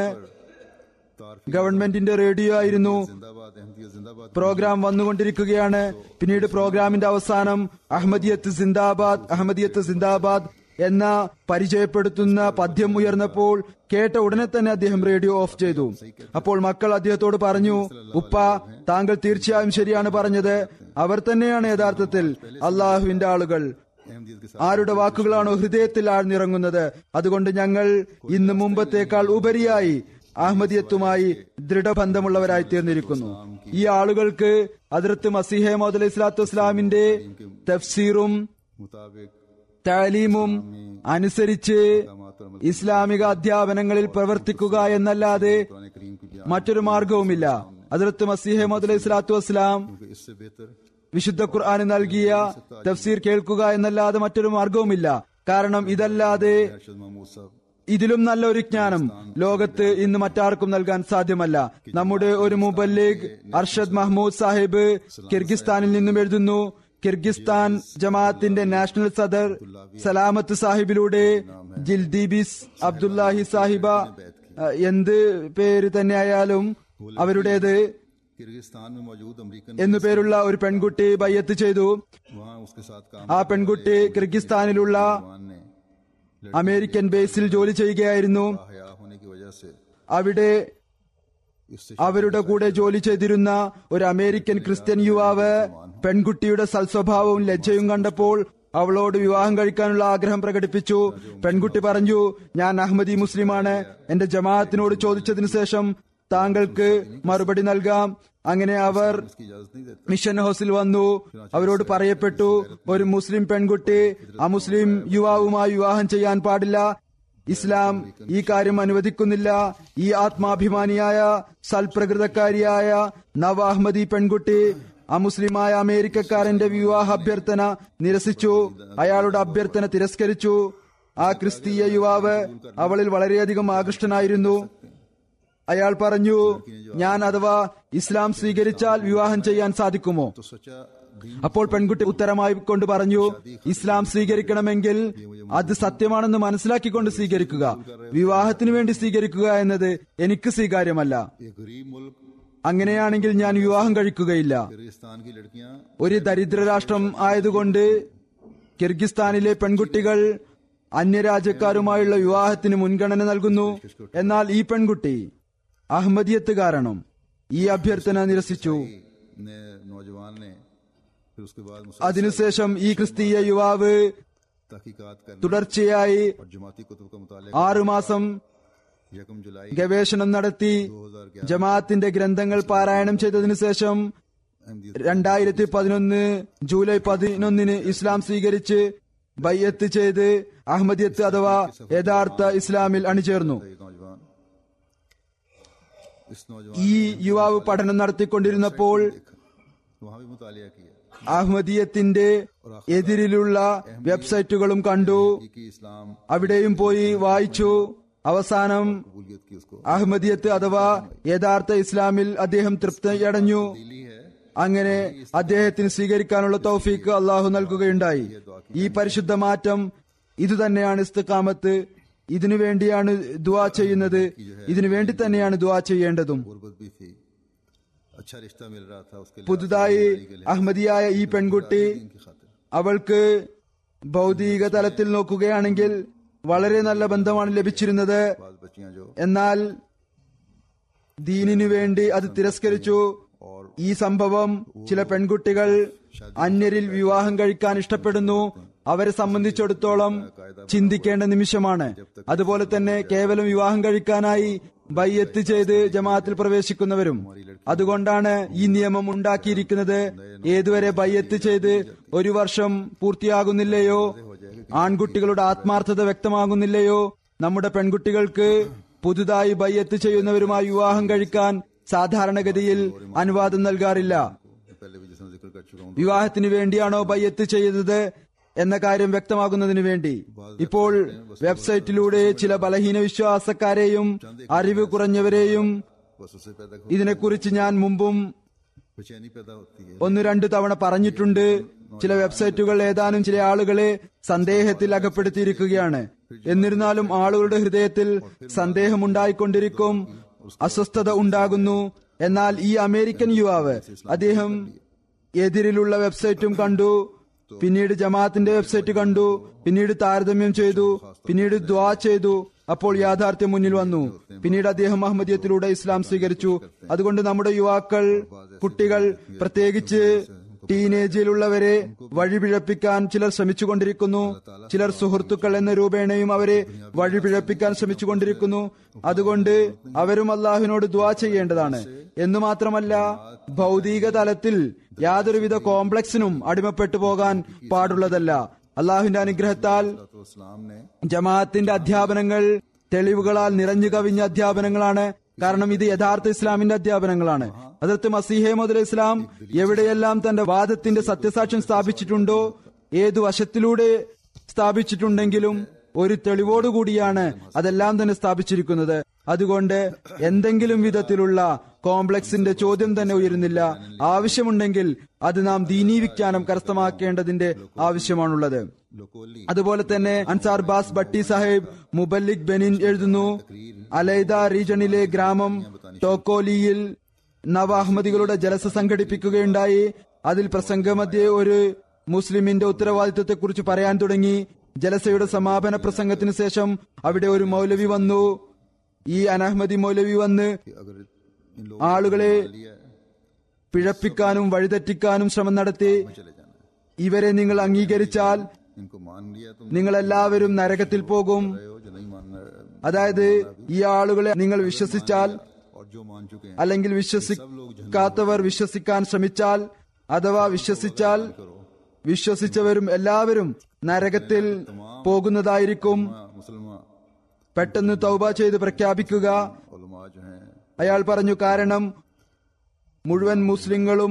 तार ഗവൺമെന്റിന്റെ റേഡിയോ ആയിരുന്നു जिंदाबाद अहमदिया जिंदाबाद പ്രോഗ്രാം വന്നുകൊണ്ടിരിക്കുകയാണ് പിന്നീട് പ്രോഗ്രാമിന്റെ അവസാനം അഹമ്മദിയത്ത് സിന്ദാബാദ് അഹമ്മദിയത്ത് സിന്ദാബാദ് എന്ന പരിചയപ്പെടുത്തുന്ന പദ്യം ഉയർന്നപ്പോൾ കേട്ട ഉടനെ തന്നെ അദ്ദേഹം റേഡിയോ ഓഫ് ചെയ്തു അപ്പോൾ മക്കൾ അദ്ദേഹത്തോട് പറഞ്ഞു ഉപ്പ താങ്കൾ തീർച്ചയായും ശരിയാണ് പറഞ്ഞത് അവർ തന്നെയാണ് യഥാർത്ഥത്തിൽ അള്ളാഹുവിന്റെ ആളുകൾ अहमदियत के साथ ആരുടെ വാക്കുകളാണോ ഹൃദയത്തിൽ ആഴ്ന്നിറങ്ങുന്നത് അതുകൊണ്ട് ഞങ്ങൾ ഇന്ന് മുമ്പത്തേക്കാൾ ഉപരിയായി അഹമ്മദിയത്തുമായി ദൃഢബന്ധമുള്ളവരായി തീർന്നിരിക്കുന്നു ഈ ആളുകൾക്ക് അതിർത്ത് മസിഹെ മോദ് അലൈഹി സ്വലാത്തു വസ്സലാമിന്റെ തഫ്സീറും मुताबिक താലീമും അനുസരിച്ച് दामात और ഇസ്ലാമിക അധ്യാപനങ്ങളിൽ പ്രവർത്തിക്കുക എന്നല്ലാതെ कुरान करीम की बयान മറ്റൊരു മാർഗവുമില്ല അതിർത്ത് മസിഹെ മോദ് അലൈഹി സ്വലാത്തു വസ്സലാം क्योंकि इससे बेहतर വിശുദ്ധ ഖുർആന് നൽകിയ തഫ്സീർ കേൾക്കുക എന്നല്ലാതെ മറ്റൊരു മാർഗവുമില്ല കാരണം ഇതല്ലാതെ अरशद महमूद साहब ഇതിലും നല്ല ഒരു ജ്ഞാനം ലോകത്ത് ഇന്ന് മറ്റാർക്കും നൽകാൻ സാധ്യമല്ല നമ്മുടെ ഒരു മുബല്ലിഗ് അർഷദ് മഹ്മൂദ് സാഹിബ് കിർഗിസ്ഥാനിൽ നിന്നും എഴുതുന്നു കിർഗിസ്ഥാൻ ജമാഅത്തിന്റെ നാഷണൽ സദർ സലാമത്ത് സാഹിബിലൂടെ ജിൽദീബിസ് അബ്ദുല്ലാഹി സാഹിബ അഹ് എന്ത് പേര് തന്നെയായാലും അവരുടേത് किर्गिस्तान में मौजूद अमेरिकन എന്നു പേരുള്ള ഒരു പെൺകുട്ടി ബയ്യത്ത് ചെയ്തു वहाँ उसके साथ काम ആ പെൺകുട്ടി കിർഗിസ്ഥാനിലുള്ള जवान ने അമേരിക്കൻ ബേസിൽ ജോലി ചെയ്യുകയായിരുന്നു हया होने की वजह से അവിടെ इससे അവരുടെ കൂടെ ജോലി ചെയ്തിരുന്ന ഒരു അമേരിക്കൻ ക്രിസ്ത്യൻ യുവാവ് പെൺകുട്ടിയുടെ സൽസ്വഭാവവും ലജ്ജയും കണ്ടപ്പോൾ അവളോട് വിവാഹം കഴിക്കാനുള്ള ആഗ്രഹം പ്രകടിപ്പിച്ചു പെൺകുട്ടി പറഞ്ഞു ഞാൻ അഹമ്മദി മുസ്ലിമാണ് എന്റെ ജമാഅത്തിനോട് ചോദിച്ചതിനു ശേഷം താങ്കൾക്ക് മറുപടി നൽകാം അങ്ങനെ അവർ इसकी इजाजत नहीं देते മിഷൻ ഹൗസിൽ വന്നു അവരോട് പറയപ്പെട്ടു ഒരു മുസ്ലിം പെൺകുട്ടി അമുസ്ലിം യുവാവുമായി വിവാഹം ചെയ്യാൻ പാടില്ല ഇസ്ലാം ഈ കാര്യം അനുവദിക്കുന്നില്ല ഈ ആത്മാഭിമാനിയായ സൽപ്രകൃതക്കാരിയായ നവ അഹമ്മദി പെൺകുട്ടി അമുസ്ലിമായ അമേരിക്കക്കാരന്റെ വിവാഹ അഭ്യർത്ഥന നിരസിച്ചു അയാളുടെ അഭ്യർത്ഥന തിരസ്കരിച്ചു ആ ക്രിസ്തീയ യുവാവ് അവളിൽ വളരെയധികം ആകൃഷ്ടനായിരുന്നു അയാൾ പറഞ്ഞു ഞാൻ അഥവാ ഇസ്ലാം സ്വീകരിച്ചാൽ വിവാഹം ചെയ്യാൻ സാധിക്കുമോ तो सोचा दीन അപ്പോൾ പെൺകുട്ടി ഉത്തരമായി കൊണ്ട് പറഞ്ഞു ഇസ്ലാം സ്വീകരിക്കണമെങ്കിൽ അത് സത്യമാണെന്ന് മനസ്സിലാക്കിക്കൊണ്ട് സ്വീകരിക്കുക വിവാഹത്തിന് വേണ്ടി സ്വീകരിക്കുക എന്നത് എനിക്ക് സ്വീകാര്യമല്ല ये गरीब मुल्क അങ്ങനെയാണെങ്കിൽ ഞാൻ വിവാഹം കഴിക്കുകയില്ല किर्गिस्तान की लड़कियां ഒരു ദരിദ്ര രാഷ്ട്രം ആയതുകൊണ്ട് കിർഗിസ്ഥാനിലെ പെൺകുട്ടികൾ അന്യരാജ്യക്കാരുമായുള്ള വിവാഹത്തിന് മുൻഗണന നൽകുന്നു എന്നാൽ ഈ പെൺകുട്ടി അഹമ്മദിയത്ത് കാരണം ഈ അഭ്യർത്ഥന നിരസിച്ചു ने नौजवान ने फिर उसके बाद അതിനുശേഷം ഈ ക്രിസ്തീയ യുവാവ് तहकीकात करने തുടർച്ചയായി और जमाती कुतुब का मुताले ആറുമാസം यकम जुलाई ഗവേഷണം നടത്തി ജമാഅത്തിന്റെ ഗ്രന്ഥങ്ങൾ പാരായണം ചെയ്തതിനു ശേഷം अहमदियत രണ്ടായിരത്തി പതിനൊന്ന് ജൂലൈ പതിനൊന്നിന് ഇസ്ലാം സ്വീകരിച്ച് ബയ്യത്ത് ചെയ്ത് അഹമ്മദിയത്ത് അഥവാ യഥാർത്ഥ ഇസ്ലാമിൽ അണിചേർന്നു ये नौजवान इस नौजवान ഈ യുവാവ് പഠനം നടത്തിക്കൊണ്ടിരുന്നപ്പോൾ वहां भी मुतालिया किया അഹമ്മദീയത്തിന്റെ എതിരിലുള്ള വെബ്സൈറ്റുകളും കണ്ടു कि इस्लाम അവിടെയും പോയി വായിച്ചു അവസാനം कबूलियत की उसको അഹമ്മദിയത്ത് അഥവാ യഥാർത്ഥ ഇസ്ലാമിൽ അദ്ദേഹം തൃപ്തിയടഞ്ഞു दिली है അങ്ങനെ അദ്ദേഹത്തിന് സ്വീകരിക്കാനുള്ള തൗഫീക്ക് അള്ളാഹു നൽകുകയുണ്ടായി ഈ പരിശുദ്ധ മാറ്റം ഇതുതന്നെയാണ് ഇസ്തിഖാമത്ത് ഇതിനു വേണ്ടിയാണ് ദുവാ ചെയ്യുന്നത് ഇതിനു വേണ്ടി തന്നെയാണ് ദുവാ ചെയ്യേണ്ടതും गुर्बत भी थी अच्छा रिश्ता मिल रहा था उसके लिए പുതുതായി അഹമ്മദിയായ ഈ പെൺകുട്ടി की खातिर അവൾക്ക് ഭൗതിക തലത്തിൽ നോക്കുകയാണെങ്കിൽ വളരെ നല്ല ബന്ധമാണ് ലഭിച്ചിരുന്നത് बाद बच्चियां जो എന്നാൽ ദീനിനു വേണ്ടി അത് തിരസ്കരിച്ചു ഈ സംഭവം ചില പെൺകുട്ടികൾ അന്യരിൽ വിവാഹം കഴിക്കാൻ ഇഷ്ടപ്പെടുന്നു അവരെ സംബന്ധിച്ചിടത്തോളം ചിന്തിക്കേണ്ട നിമിഷമാണ് അതുപോലെ തന്നെ കേവലം വിവാഹം കഴിക്കാനായി ബയ്യത്ത് ചെയ്ത് ജമാഅത്തിൽ പ്രവേശിക്കുന്നവരും അതുകൊണ്ടാണ് ഈ നിയമം ഉണ്ടാക്കിയിരിക്കുന്നത് ഏതുവരെ ബയ്യത്ത് ചെയ്ത് ഒരു വർഷം പൂർത്തിയാകുന്നില്ലയോ ആൺകുട്ടികളുടെ ആത്മാർത്ഥത വ്യക്തമാകുന്നില്ലയോ നമ്മുടെ പെൺകുട്ടികൾക്ക് പുതുതായി ബയ്യത്ത് ചെയ്യുന്നവരുമായി വിവാഹം കഴിക്കാൻ സാധാരണഗതിയിൽ അനുവാദം നൽകാറില്ല पहले भी जिसमें जिक्र कर चुका हूँ വിവാഹത്തിന് വേണ്ടിയാണോ ബയ്യത്ത് ചെയ്തത് എന്ന കാര്യം വ്യക്തമാകുന്നതിന് വേണ്ടി ഇപ്പോൾ വെബ്സൈറ്റിലൂടെ ചില ബലഹീന വിശ്വാസക്കാരെയും അറിവ് കുറഞ്ഞവരെയും बस उससे पैदा हो ഇതിനെക്കുറിച്ച് ഞാൻ മുമ്പും बेचैनी पैदा होती है ഒന്ന് രണ്ടു തവണ പറഞ്ഞിട്ടുണ്ട് ചില വെബ്സൈറ്റുകൾ ഏതാനും ചില ആളുകളെ സന്ദേഹത്തിൽ അകപ്പെടുത്തിയിരിക്കുകയാണ് എന്നിരുന്നാലും ആളുകളുടെ ഹൃദയത്തിൽ സന്ദേഹമുണ്ടായിക്കൊണ്ടിരിക്കും അസ്വസ്ഥത ഉണ്ടാകുന്നു എന്നാൽ ഈ അമേരിക്കൻ യുവാവ് അദ്ദേഹം എതിരിലുള്ള വെബ്സൈറ്റും കണ്ടു പിന്നീട് ജമാഅത്തിന്റെ വെബ്സൈറ്റ് കണ്ടു പിന്നീട് താരതമ്യം ചെയ്തു പിന്നീട് ദ്വാ ചെയ്തു അപ്പോൾ യാഥാർത്ഥ്യം മുന്നിൽ വന്നു പിന്നീട് അദ്ദേഹം അഹമ്മദിയത്തിലൂടെ ഇസ്ലാം സ്വീകരിച്ചു അതുകൊണ്ട് നമ്മുടെ യുവാക്കൾ കുട്ടികൾ പ്രത്യേകിച്ച് ടീനേജിലുള്ളവരെ വഴിപിഴപ്പിക്കാൻ ചിലർ ശ്രമിച്ചുകൊണ്ടിരിക്കുന്നു ചിലർ സുഹൃത്തുക്കൾ എന്ന രൂപേണയും അവരെ വഴിപിഴപ്പിക്കാൻ ശ്രമിച്ചുകൊണ്ടിരിക്കുന്നു അതുകൊണ്ട് അവരും അള്ളാഹുവിനോട് ദ്വാ ചെയ്യേണ്ടതാണ് എന്നു മാത്രമല്ല ഭൗതിക തലത്തിൽ യാതൊരുവിധ കോംപ്ലക്സിനും അടിമപ്പെട്ടു പോകാൻ പാടുള്ളതല്ല അള്ളാഹുവിന്റെ അനുഗ്രഹത്താൽ तो इस्लाम ने ജമാഅത്തിന്റെ അധ്യാപനങ്ങൾ തെളിവുകളാൽ നിറഞ്ഞു കവിഞ്ഞ അധ്യാപനങ്ങളാണ് കാരണം ഇത് യഥാർത്ഥ ഇസ്ലാമിന്റെ അധ്യാപനങ്ങളാണ് അതിർത്ത് മസീഹെ മുതൽ ഇസ്ലാം എവിടെയെല്ലാം തന്റെ വാദത്തിന്റെ സത്യസാക്ഷ്യം സ്ഥാപിച്ചിട്ടുണ്ടോ ഏതു വശത്തിലൂടെ സ്ഥാപിച്ചിട്ടുണ്ടെങ്കിലും ഒരു തെളിവോടുകൂടിയാണ് അതെല്ലാം തന്നെ സ്ഥാപിച്ചിരിക്കുന്നത് അതുകൊണ്ട് എന്തെങ്കിലും വിധത്തിലുള്ള കോംപ്ലക്സിന്റെ ചോദ്യം തന്നെ ഉയരുന്നില്ല ആവശ്യമുണ്ടെങ്കിൽ അത് നാം ദീനീവിജ്ഞാനം കരസ്ഥമാക്കേണ്ടതിന്റെ ആവശ്യമാണുള്ളത് लोकोली അതുപോലെ തന്നെ അൻസാർ ബാസ് ഭട്ടി സാഹിബ് മുബല്ലിക് ബെനിൻ എഴുതുന്നു അലൈദ റീജണിലെ ഗ്രാമം ടോക്കോലിയിൽ നവ അഹമ്മദികളുടെ ജലസ സംഘടിപ്പിക്കുകയുണ്ടായി അതിൽ പ്രസംഗമധ്യേ ഒരു മുസ്ലിമിന്റെ ഉത്തരവാദിത്വത്തെക്കുറിച്ച് പറയാൻ തുടങ്ങി ജലസയുടെ സമാപന പ്രസംഗത്തിന് ശേഷം അവിടെ ഒരു മൗലവി വന്നു ഈ അനഹമ്മദി മൗലവി വന്ന് कि अगर इन लोगों ആളുകളെ ने लिया है, പിഴപ്പിക്കാനും വഴിതെറ്റിക്കാനും ശ്രമം നടത്തി चले जाना है ഇവരെ നിങ്ങൾ അംഗീകരിച്ചാൽ इनको मान लिया तुम നിങ്ങൾ എല്ലാവരും നരകത്തിൽ പോകും रहे हो जो नहीं मान रहे അതായത് ഈ ആളുകളെ നിങ്ങൾ വിശ്വസിച്ചാൽ और जो मान चुके हैं അല്ലെങ്കിൽ വിശ്വസിക്കാത്തവർ വിശ്വസിക്കാൻ ശ്രമിച്ചാൽ അഥവാ വിശ്വസിച്ചാൽ വിശ്വസിച്ചവരും എല്ലാവരും നരകത്തിൽ പോകുന്നതായിരിക്കും हाँ, मुसलमान പെട്ടെന്ന് തൗബ ചെയ്ത് പ്രഖ്യാപിക്കുക उलमा जो हैं അയാൾ പറഞ്ഞു കാരണം മുഴുവൻ മുസ്ലിങ്ങളും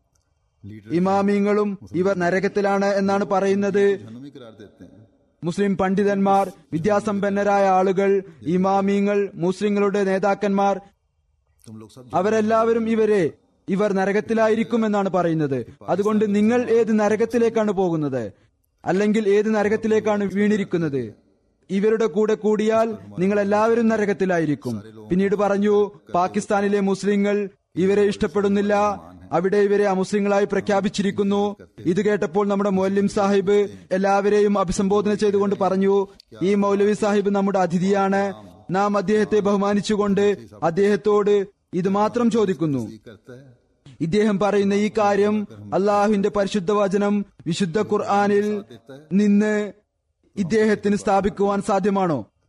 लीडर ഇമാമിങ്ങളും ഇവർ നരകത്തിലാണ് എന്നാണ് പറയുന്നത് जहनुम ही करार देते हैं മുസ്ലിം പണ്ഡിതന്മാർ വിദ്യാസമ്പന്നരായ ആളുകൾ ഇമാമിങ്ങൾ മുസ്ലിങ്ങളുടെ നേതാക്കന്മാർ तुम लोग सब അവരെല്ലാവരും ഇവരെ ഇവർ നരകത്തിലായിരിക്കും എന്നാണ് പറയുന്നത് അതുകൊണ്ട് നിങ്ങൾ ഏത് നരകത്തിലേക്കാണ് പോകുന്നത് അല്ലെങ്കിൽ ഏത് നരകത്തിലേക്കാണ് വീണിരിക്കുന്നത് ഇവരുടെ കൂടെ കൂടിയാൽ നിങ്ങൾ എല്ലാവരും നരകത്തിലായിരിക്കും പിന്നീട് പറഞ്ഞു പാകിസ്ഥാനിലെ മുസ്ലിങ്ങൾ ഇവരെ ഇഷ്ടപ്പെടുന്നില്ല അവിടെ ഇവരെ അമുസ്ലിങ്ങളായി പ്രഖ്യാപിച്ചിരിക്കുന്നു ഇത് കേട്ടപ്പോൾ നമ്മുടെ മൗല്യം സാഹിബ് എല്ലാവരെയും അഭിസംബോധന ചെയ്തുകൊണ്ട് പറഞ്ഞു ഈ മൗലവി സാഹിബ് നമ്മുടെ അതിഥിയാണ് നാം അദ്ദേഹത്തെ ബഹുമാനിച്ചുകൊണ്ട് അദ്ദേഹത്തോട് ഇത് മാത്രം ചോദിക്കുന്നു ही करता है ഇദ്ദേഹം പറയുന്ന ഈ കാര്യം അള്ളാഹുവിന്റെ പരിശുദ്ധ വചനം വിശുദ്ധ ഖുർആാനിൽ നിന്ന് ഇദ്ദേഹത്തിന് സ്ഥാപിക്കുവാൻ സാധ്യമാണോ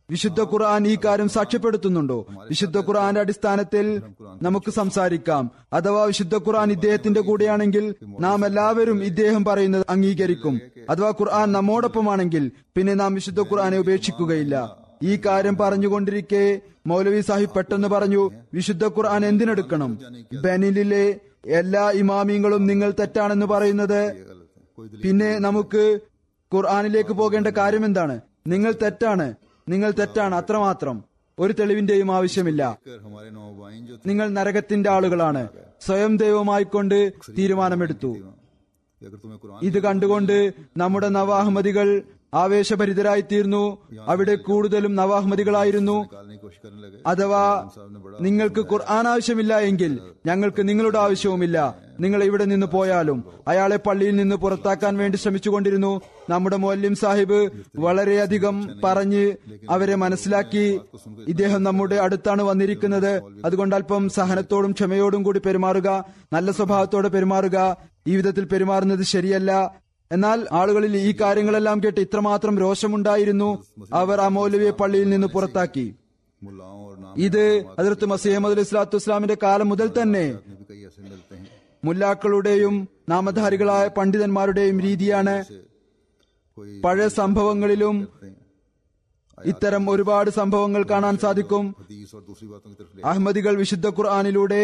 വിശുദ്ധ ഖുർആൻ ഈ കാര്യം സാക്ഷ്യപ്പെടുത്തുന്നുണ്ടോ വിശുദ്ധ ഖുർആന്റെ അടിസ്ഥാനത്തിൽ നമുക്ക് സംസാരിക്കാം അഥവാ വിശുദ്ധ ഖുർആൻ ഇദ്ദേഹത്തിന്റെ കൂടെയാണെങ്കിൽ നാം എല്ലാവരും ഇദ്ദേഹം പറയുന്നത് അംഗീകരിക്കും അഥവാ ഖുർആൻ നമ്മോടൊപ്പമാണെങ്കിൽ പിന്നെ നാം വിശുദ്ധ ഖുർആനെ ഉപേക്ഷിക്കുകയില്ല ഈ കാര്യം പറഞ്ഞുകൊണ്ടിരിക്കെ മൗലവി സാഹിബ് പെട്ടെന്ന് പറഞ്ഞു വിശുദ്ധ ഖുർആൻ എന്തിനെടുക്കണം ബെനിലിലെ എല്ലാ ഇമാമിങ്ങളും നിങ്ങൾ തെറ്റാണെന്ന് പറയുന്നത് പിന്നെ നമുക്ക് ഖുർആനിലേക്ക് പോകേണ്ട കാര്യം എന്താണ് നിങ്ങൾ തെറ്റാണ് നിങ്ങൾ തെറ്റാണ് അത്രമാത്രം ഒരു തെളിവിന്റെയും ആവശ്യമില്ല कर हमारे नौबाइन जो നിങ്ങൾ നരകത്തിന്റെ ആളുകളാണ് സ്വയം ദൈവമായിക്കൊണ്ട് തീരുമാനമെടുത്തു थे अगर तुम्हें कुरान ഇത് കണ്ടുകൊണ്ട് നമ്മുടെ നവാഹ്മദികൾ ആവേശഭരിതരായി തീർന്നു അവിടെ കൂടുതലും നവാഹ്മദികളായിരുന്നു निकालने की कोशिश करने लगे അഥവാ നിങ്ങൾക്ക് ഖുർആൻ ആവശ്യമില്ല എങ്കിൽ ഞങ്ങൾക്ക് നിങ്ങളുടെ ആവശ്യവുമില്ല നിങ്ങൾ ഇവിടെ നിന്ന് പോയാലും അയാളെ പള്ളിയിൽ നിന്ന് പുറത്താക്കാൻ വേണ്ടി ശ്രമിച്ചുകൊണ്ടിരുന്നു നമ്മുടെ മൊല്ലിം സാഹിബ് വളരെയധികം പറഞ്ഞ് അവരെ മനസ്സിലാക്കി ഇദ്ദേഹം നമ്മുടെ അടുത്താണ് വന്നിരിക്കുന്നത് അതുകൊണ്ട് അല്പം സഹനത്തോടും ക്ഷമയോടും കൂടി പെരുമാറുക നല്ല സ്വഭാവത്തോടെ പെരുമാറുക ഈ വിധത്തിൽ പെരുമാറുന്നത് ശരിയല്ല എന്നാൽ ആളുകളിൽ ഈ കാര്യങ്ങളെല്ലാം കേട്ട് ഇത്രമാത്രം രോഷമുണ്ടായിരുന്നു അവർ ആ മൗലവിയെ പള്ളിയിൽ നിന്ന് പുറത്താക്കി मुल्लाओं और नाम ഇത് അതിർത്ത് മസീഹമ്മദ് അലി സ്വലാത്തു വസ്സലാമിന്റെ കാലം മുതൽ തന്നെ में भी कई ऐसे मिलते हैं മുല്ലാക്കളുടെയും നാമധാരികളായ പണ്ഡിതന്മാരുടെയും രീതിയാണ് कोई പഴയ സംഭവങ്ങളിലും करते हैं ഇത്തരം ഒരുപാട് സംഭവങ്ങൾ കാണാൻ സാധിക്കും हदीस और दूसरी बातों की तरफ ले അഹമ്മദികൾ വിശുദ്ധ ഖുർആാനിലൂടെ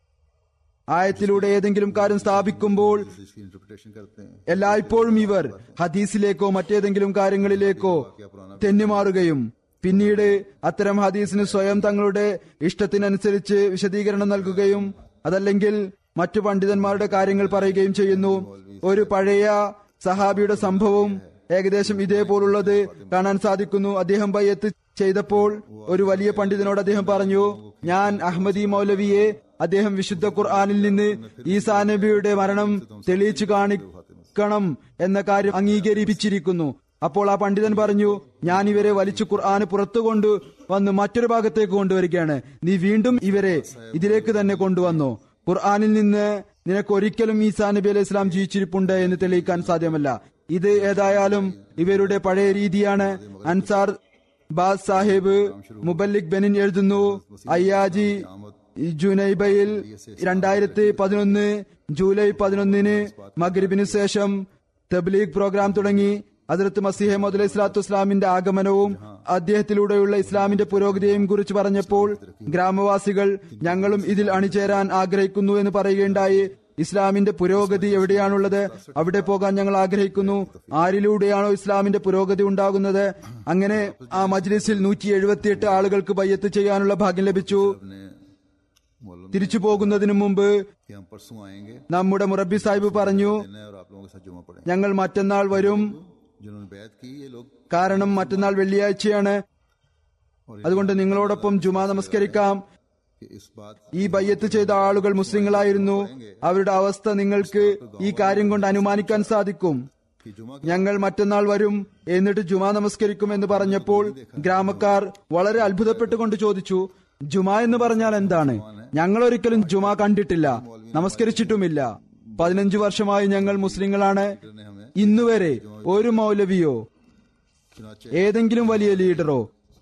ആയത്തിലൂടെ ഏതെങ്കിലും കാര്യം സ്ഥാപിക്കുമ്പോൾ इसकी इंटरप्रिटेशन करते हैं എല്ലായ്പ്പോഴും ഇവർ ഹദീസിലേക്കോ മറ്റേതെങ്കിലും കാര്യങ്ങളിലേക്കോ തെന്നിമാറുകയും പിന്നീട് അത്തരം ഹദീസിന് സ്വയം തങ്ങളുടെ ഇഷ്ടത്തിനനുസരിച്ച് വിശദീകരണം നൽകുകയും അതല്ലെങ്കിൽ മറ്റു പണ്ഡിതന്മാരുടെ കാര്യങ്ങൾ പറയുകയും ചെയ്യുന്നു ഒരു പഴയ സഹാബിയുടെ സംഭവം ഏകദേശം ഇതേപോലുള്ളത് കാണാൻ സാധിക്കുന്നു അദ്ദേഹം ബയ്യത്ത് ചെയ്തപ്പോൾ ഒരു വലിയ പണ്ഡിതനോട് അദ്ദേഹം പറഞ്ഞു ഞാൻ അഹമ്മദി മൗലവിയെ അദ്ദേഹം വിശുദ്ധ ഖുർആാനിൽ നിന്ന് ഈസാ നബിയുടെ മരണം തെളിയിച്ചു കാണിക്കണം എന്ന കാര്യം അംഗീകരിപ്പിച്ചിരിക്കുന്നു അപ്പോൾ ആ പണ്ഡിതൻ പറഞ്ഞു ഞാൻ ഇവരെ വലിച്ചു ഖുർആന് പുറത്തു കൊണ്ട് വന്ന് മറ്റൊരു ഭാഗത്തേക്ക് കൊണ്ടുവരികയാണ് നീ വീണ്ടും ഇവരെ ഇതിലേക്ക് തന്നെ കൊണ്ടുവന്നു ഖുർആനിൽ നിന്ന് നിനക്ക് ഒരിക്കലും ഈസാ നബി അലൈഹി ഇസ്ലാം ജീവിച്ചിരിപ്പുണ്ട് എന്ന് തെളിയിക്കാൻ സാധ്യമല്ല ഇത് ഏതായാലും ഇവരുടെ പഴയ രീതിയാണ് അൻസാർ ബാസ് സാഹിബ് മുബല്ലിക് ബെനിൻ എഴുതുന്നു അയ്യാജി ജുനൈബയിൽ രണ്ടായിരത്തി പതിനൊന്ന് ജൂലൈ പതിനൊന്നിന് മഗ്രിബിനു ശേഷം തബ്ലീഗ് പ്രോഗ്രാം തുടങ്ങി അതിർത്ത് മസീഹ മുദ് ഇസ്ലാത്തു ഇസ്ലാമിന്റെ ആഗമനവും അദ്ദേഹത്തിലൂടെയുള്ള ഇസ്ലാമിന്റെ പുരോഗതിയെയും കുറിച്ച് പറഞ്ഞപ്പോൾ ഗ്രാമവാസികൾ ഞങ്ങളും ഇതിൽ അണിചേരാൻ ആഗ്രഹിക്കുന്നു എന്ന് പറയുകയുണ്ടായി ഇസ്ലാമിന്റെ പുരോഗതി എവിടെയാണുള്ളത് അവിടെ പോകാൻ ഞങ്ങൾ ആഗ്രഹിക്കുന്നു ആരിലൂടെയാണോ ഇസ്ലാമിന്റെ പുരോഗതി ഉണ്ടാകുന്നത് അങ്ങനെ ആ മജ്ലിസിൽ നൂറ്റി എഴുപത്തിയെട്ട് ആളുകൾക്ക് ബയ്യത്ത് ചെയ്യാനുള്ള ഭാഗ്യം ലഭിച്ചു अपने मौलवी തിരിച്ചു പോകുന്നതിനു മുമ്പ് कि हम परसों आएंगे നമ്മുടെ മുറബി സാഹിബ് പറഞ്ഞു ने और आप लोगों के साथ जुमा पढ़ेंगे ഞങ്ങൾ മറ്റന്നാൾ വരും जिन्होंने बैत की ये लोग കാരണം മറ്റന്നാൾ വെള്ളിയാഴ്ചയാണ് അതുകൊണ്ട് നിങ്ങളോടൊപ്പം ജുമാ നമസ്കരിക്കാം कि इस बात ഈ ബയ്യത്ത് ചെയ്ത ആളുകൾ മുസ്ലിങ്ങളായിരുന്നു അവരുടെ അവസ്ഥ നിങ്ങൾക്ക് ഈ കാര്യം കൊണ്ട് അനുമാനിക്കാൻ സാധിക്കും कि जुमा ഞങ്ങൾ മറ്റന്നാൾ വരും എന്നിട്ട് ജുമാ നമസ്കരിക്കും എന്ന് പറഞ്ഞപ്പോൾ ഗ്രാമക്കാർ വളരെ അത്ഭുതപ്പെട്ടുകൊണ്ട് ചോദിച്ചു ജുമാ എന്ന് പറഞ്ഞാൽ എന്താണ് ഞങ്ങൾ ഒരിക്കലും ജുമാ കണ്ടിട്ടില്ല നമസ്കരിച്ചിട്ടുമില്ല പതിനഞ്ചു വർഷമായി ഞങ്ങൾ മുസ്ലിങ്ങളാണ് ने हमें ഇന്നുവരെ ഒരു മൗലവിയോ चुनाचे ഏതെങ്കിലും വലിയ ലീഡറോ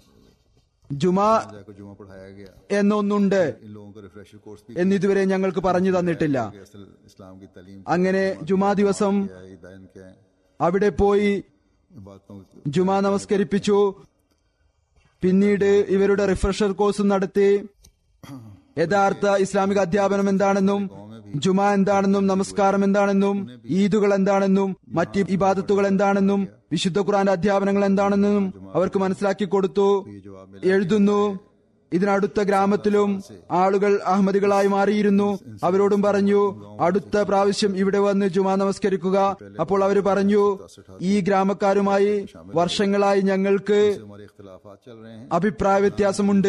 ജുമാ को जुमा पढ़ाया गया എന്നൊന്നുണ്ട് इन लोगों का रिफ्रेशर कोर्स भी എന്നിതുവരെ ഞങ്ങൾക്ക് പറഞ്ഞു തന്നിട്ടില്ല कि असल इस्लाम की तालीम അങ്ങനെ ജുമാ ദിവസം क्या है दायन क्या है അവിടെ പോയി इन बातों ജുമാ നമസ്കരിപ്പിച്ചു പിന്നീട് ഇവരുടെ റിഫ്രഷർ കോഴ്സ് നടത്തി യഥാർത്ഥ ഇസ്ലാമിക അധ്യാപനം എന്താണെന്നും ജുമാ എന്താണെന്നും നമസ്കാരം എന്താണെന്നും ഈദുകൾ എന്താണെന്നും മറ്റ് ഇബാദത്തുകൾ എന്താണെന്നും വിശുദ്ധ ഖുർആന്റെ അധ്യാപനങ്ങൾ എന്താണെന്നും അവർക്ക് മനസ്സിലാക്കി കൊടുത്തു എഴുതുന്നു ഇതിനടുത്ത ഗ്രാമത്തിലും ആളുകൾ അഹമ്മദികളായി മാറിയിരുന്നു അവരോടും പറഞ്ഞു അടുത്ത പ്രാവശ്യം ഇവിടെ വന്ന് ജുമാ നമസ്കരിക്കുക അപ്പോൾ അവർ പറഞ്ഞു ഈ ഗ്രാമക്കാരുമായി വർഷങ്ങളായി ഞങ്ങൾക്ക് हमारे इख्तलाफात चल रहे हैं അഭിപ്രായ വ്യത്യാസമുണ്ട്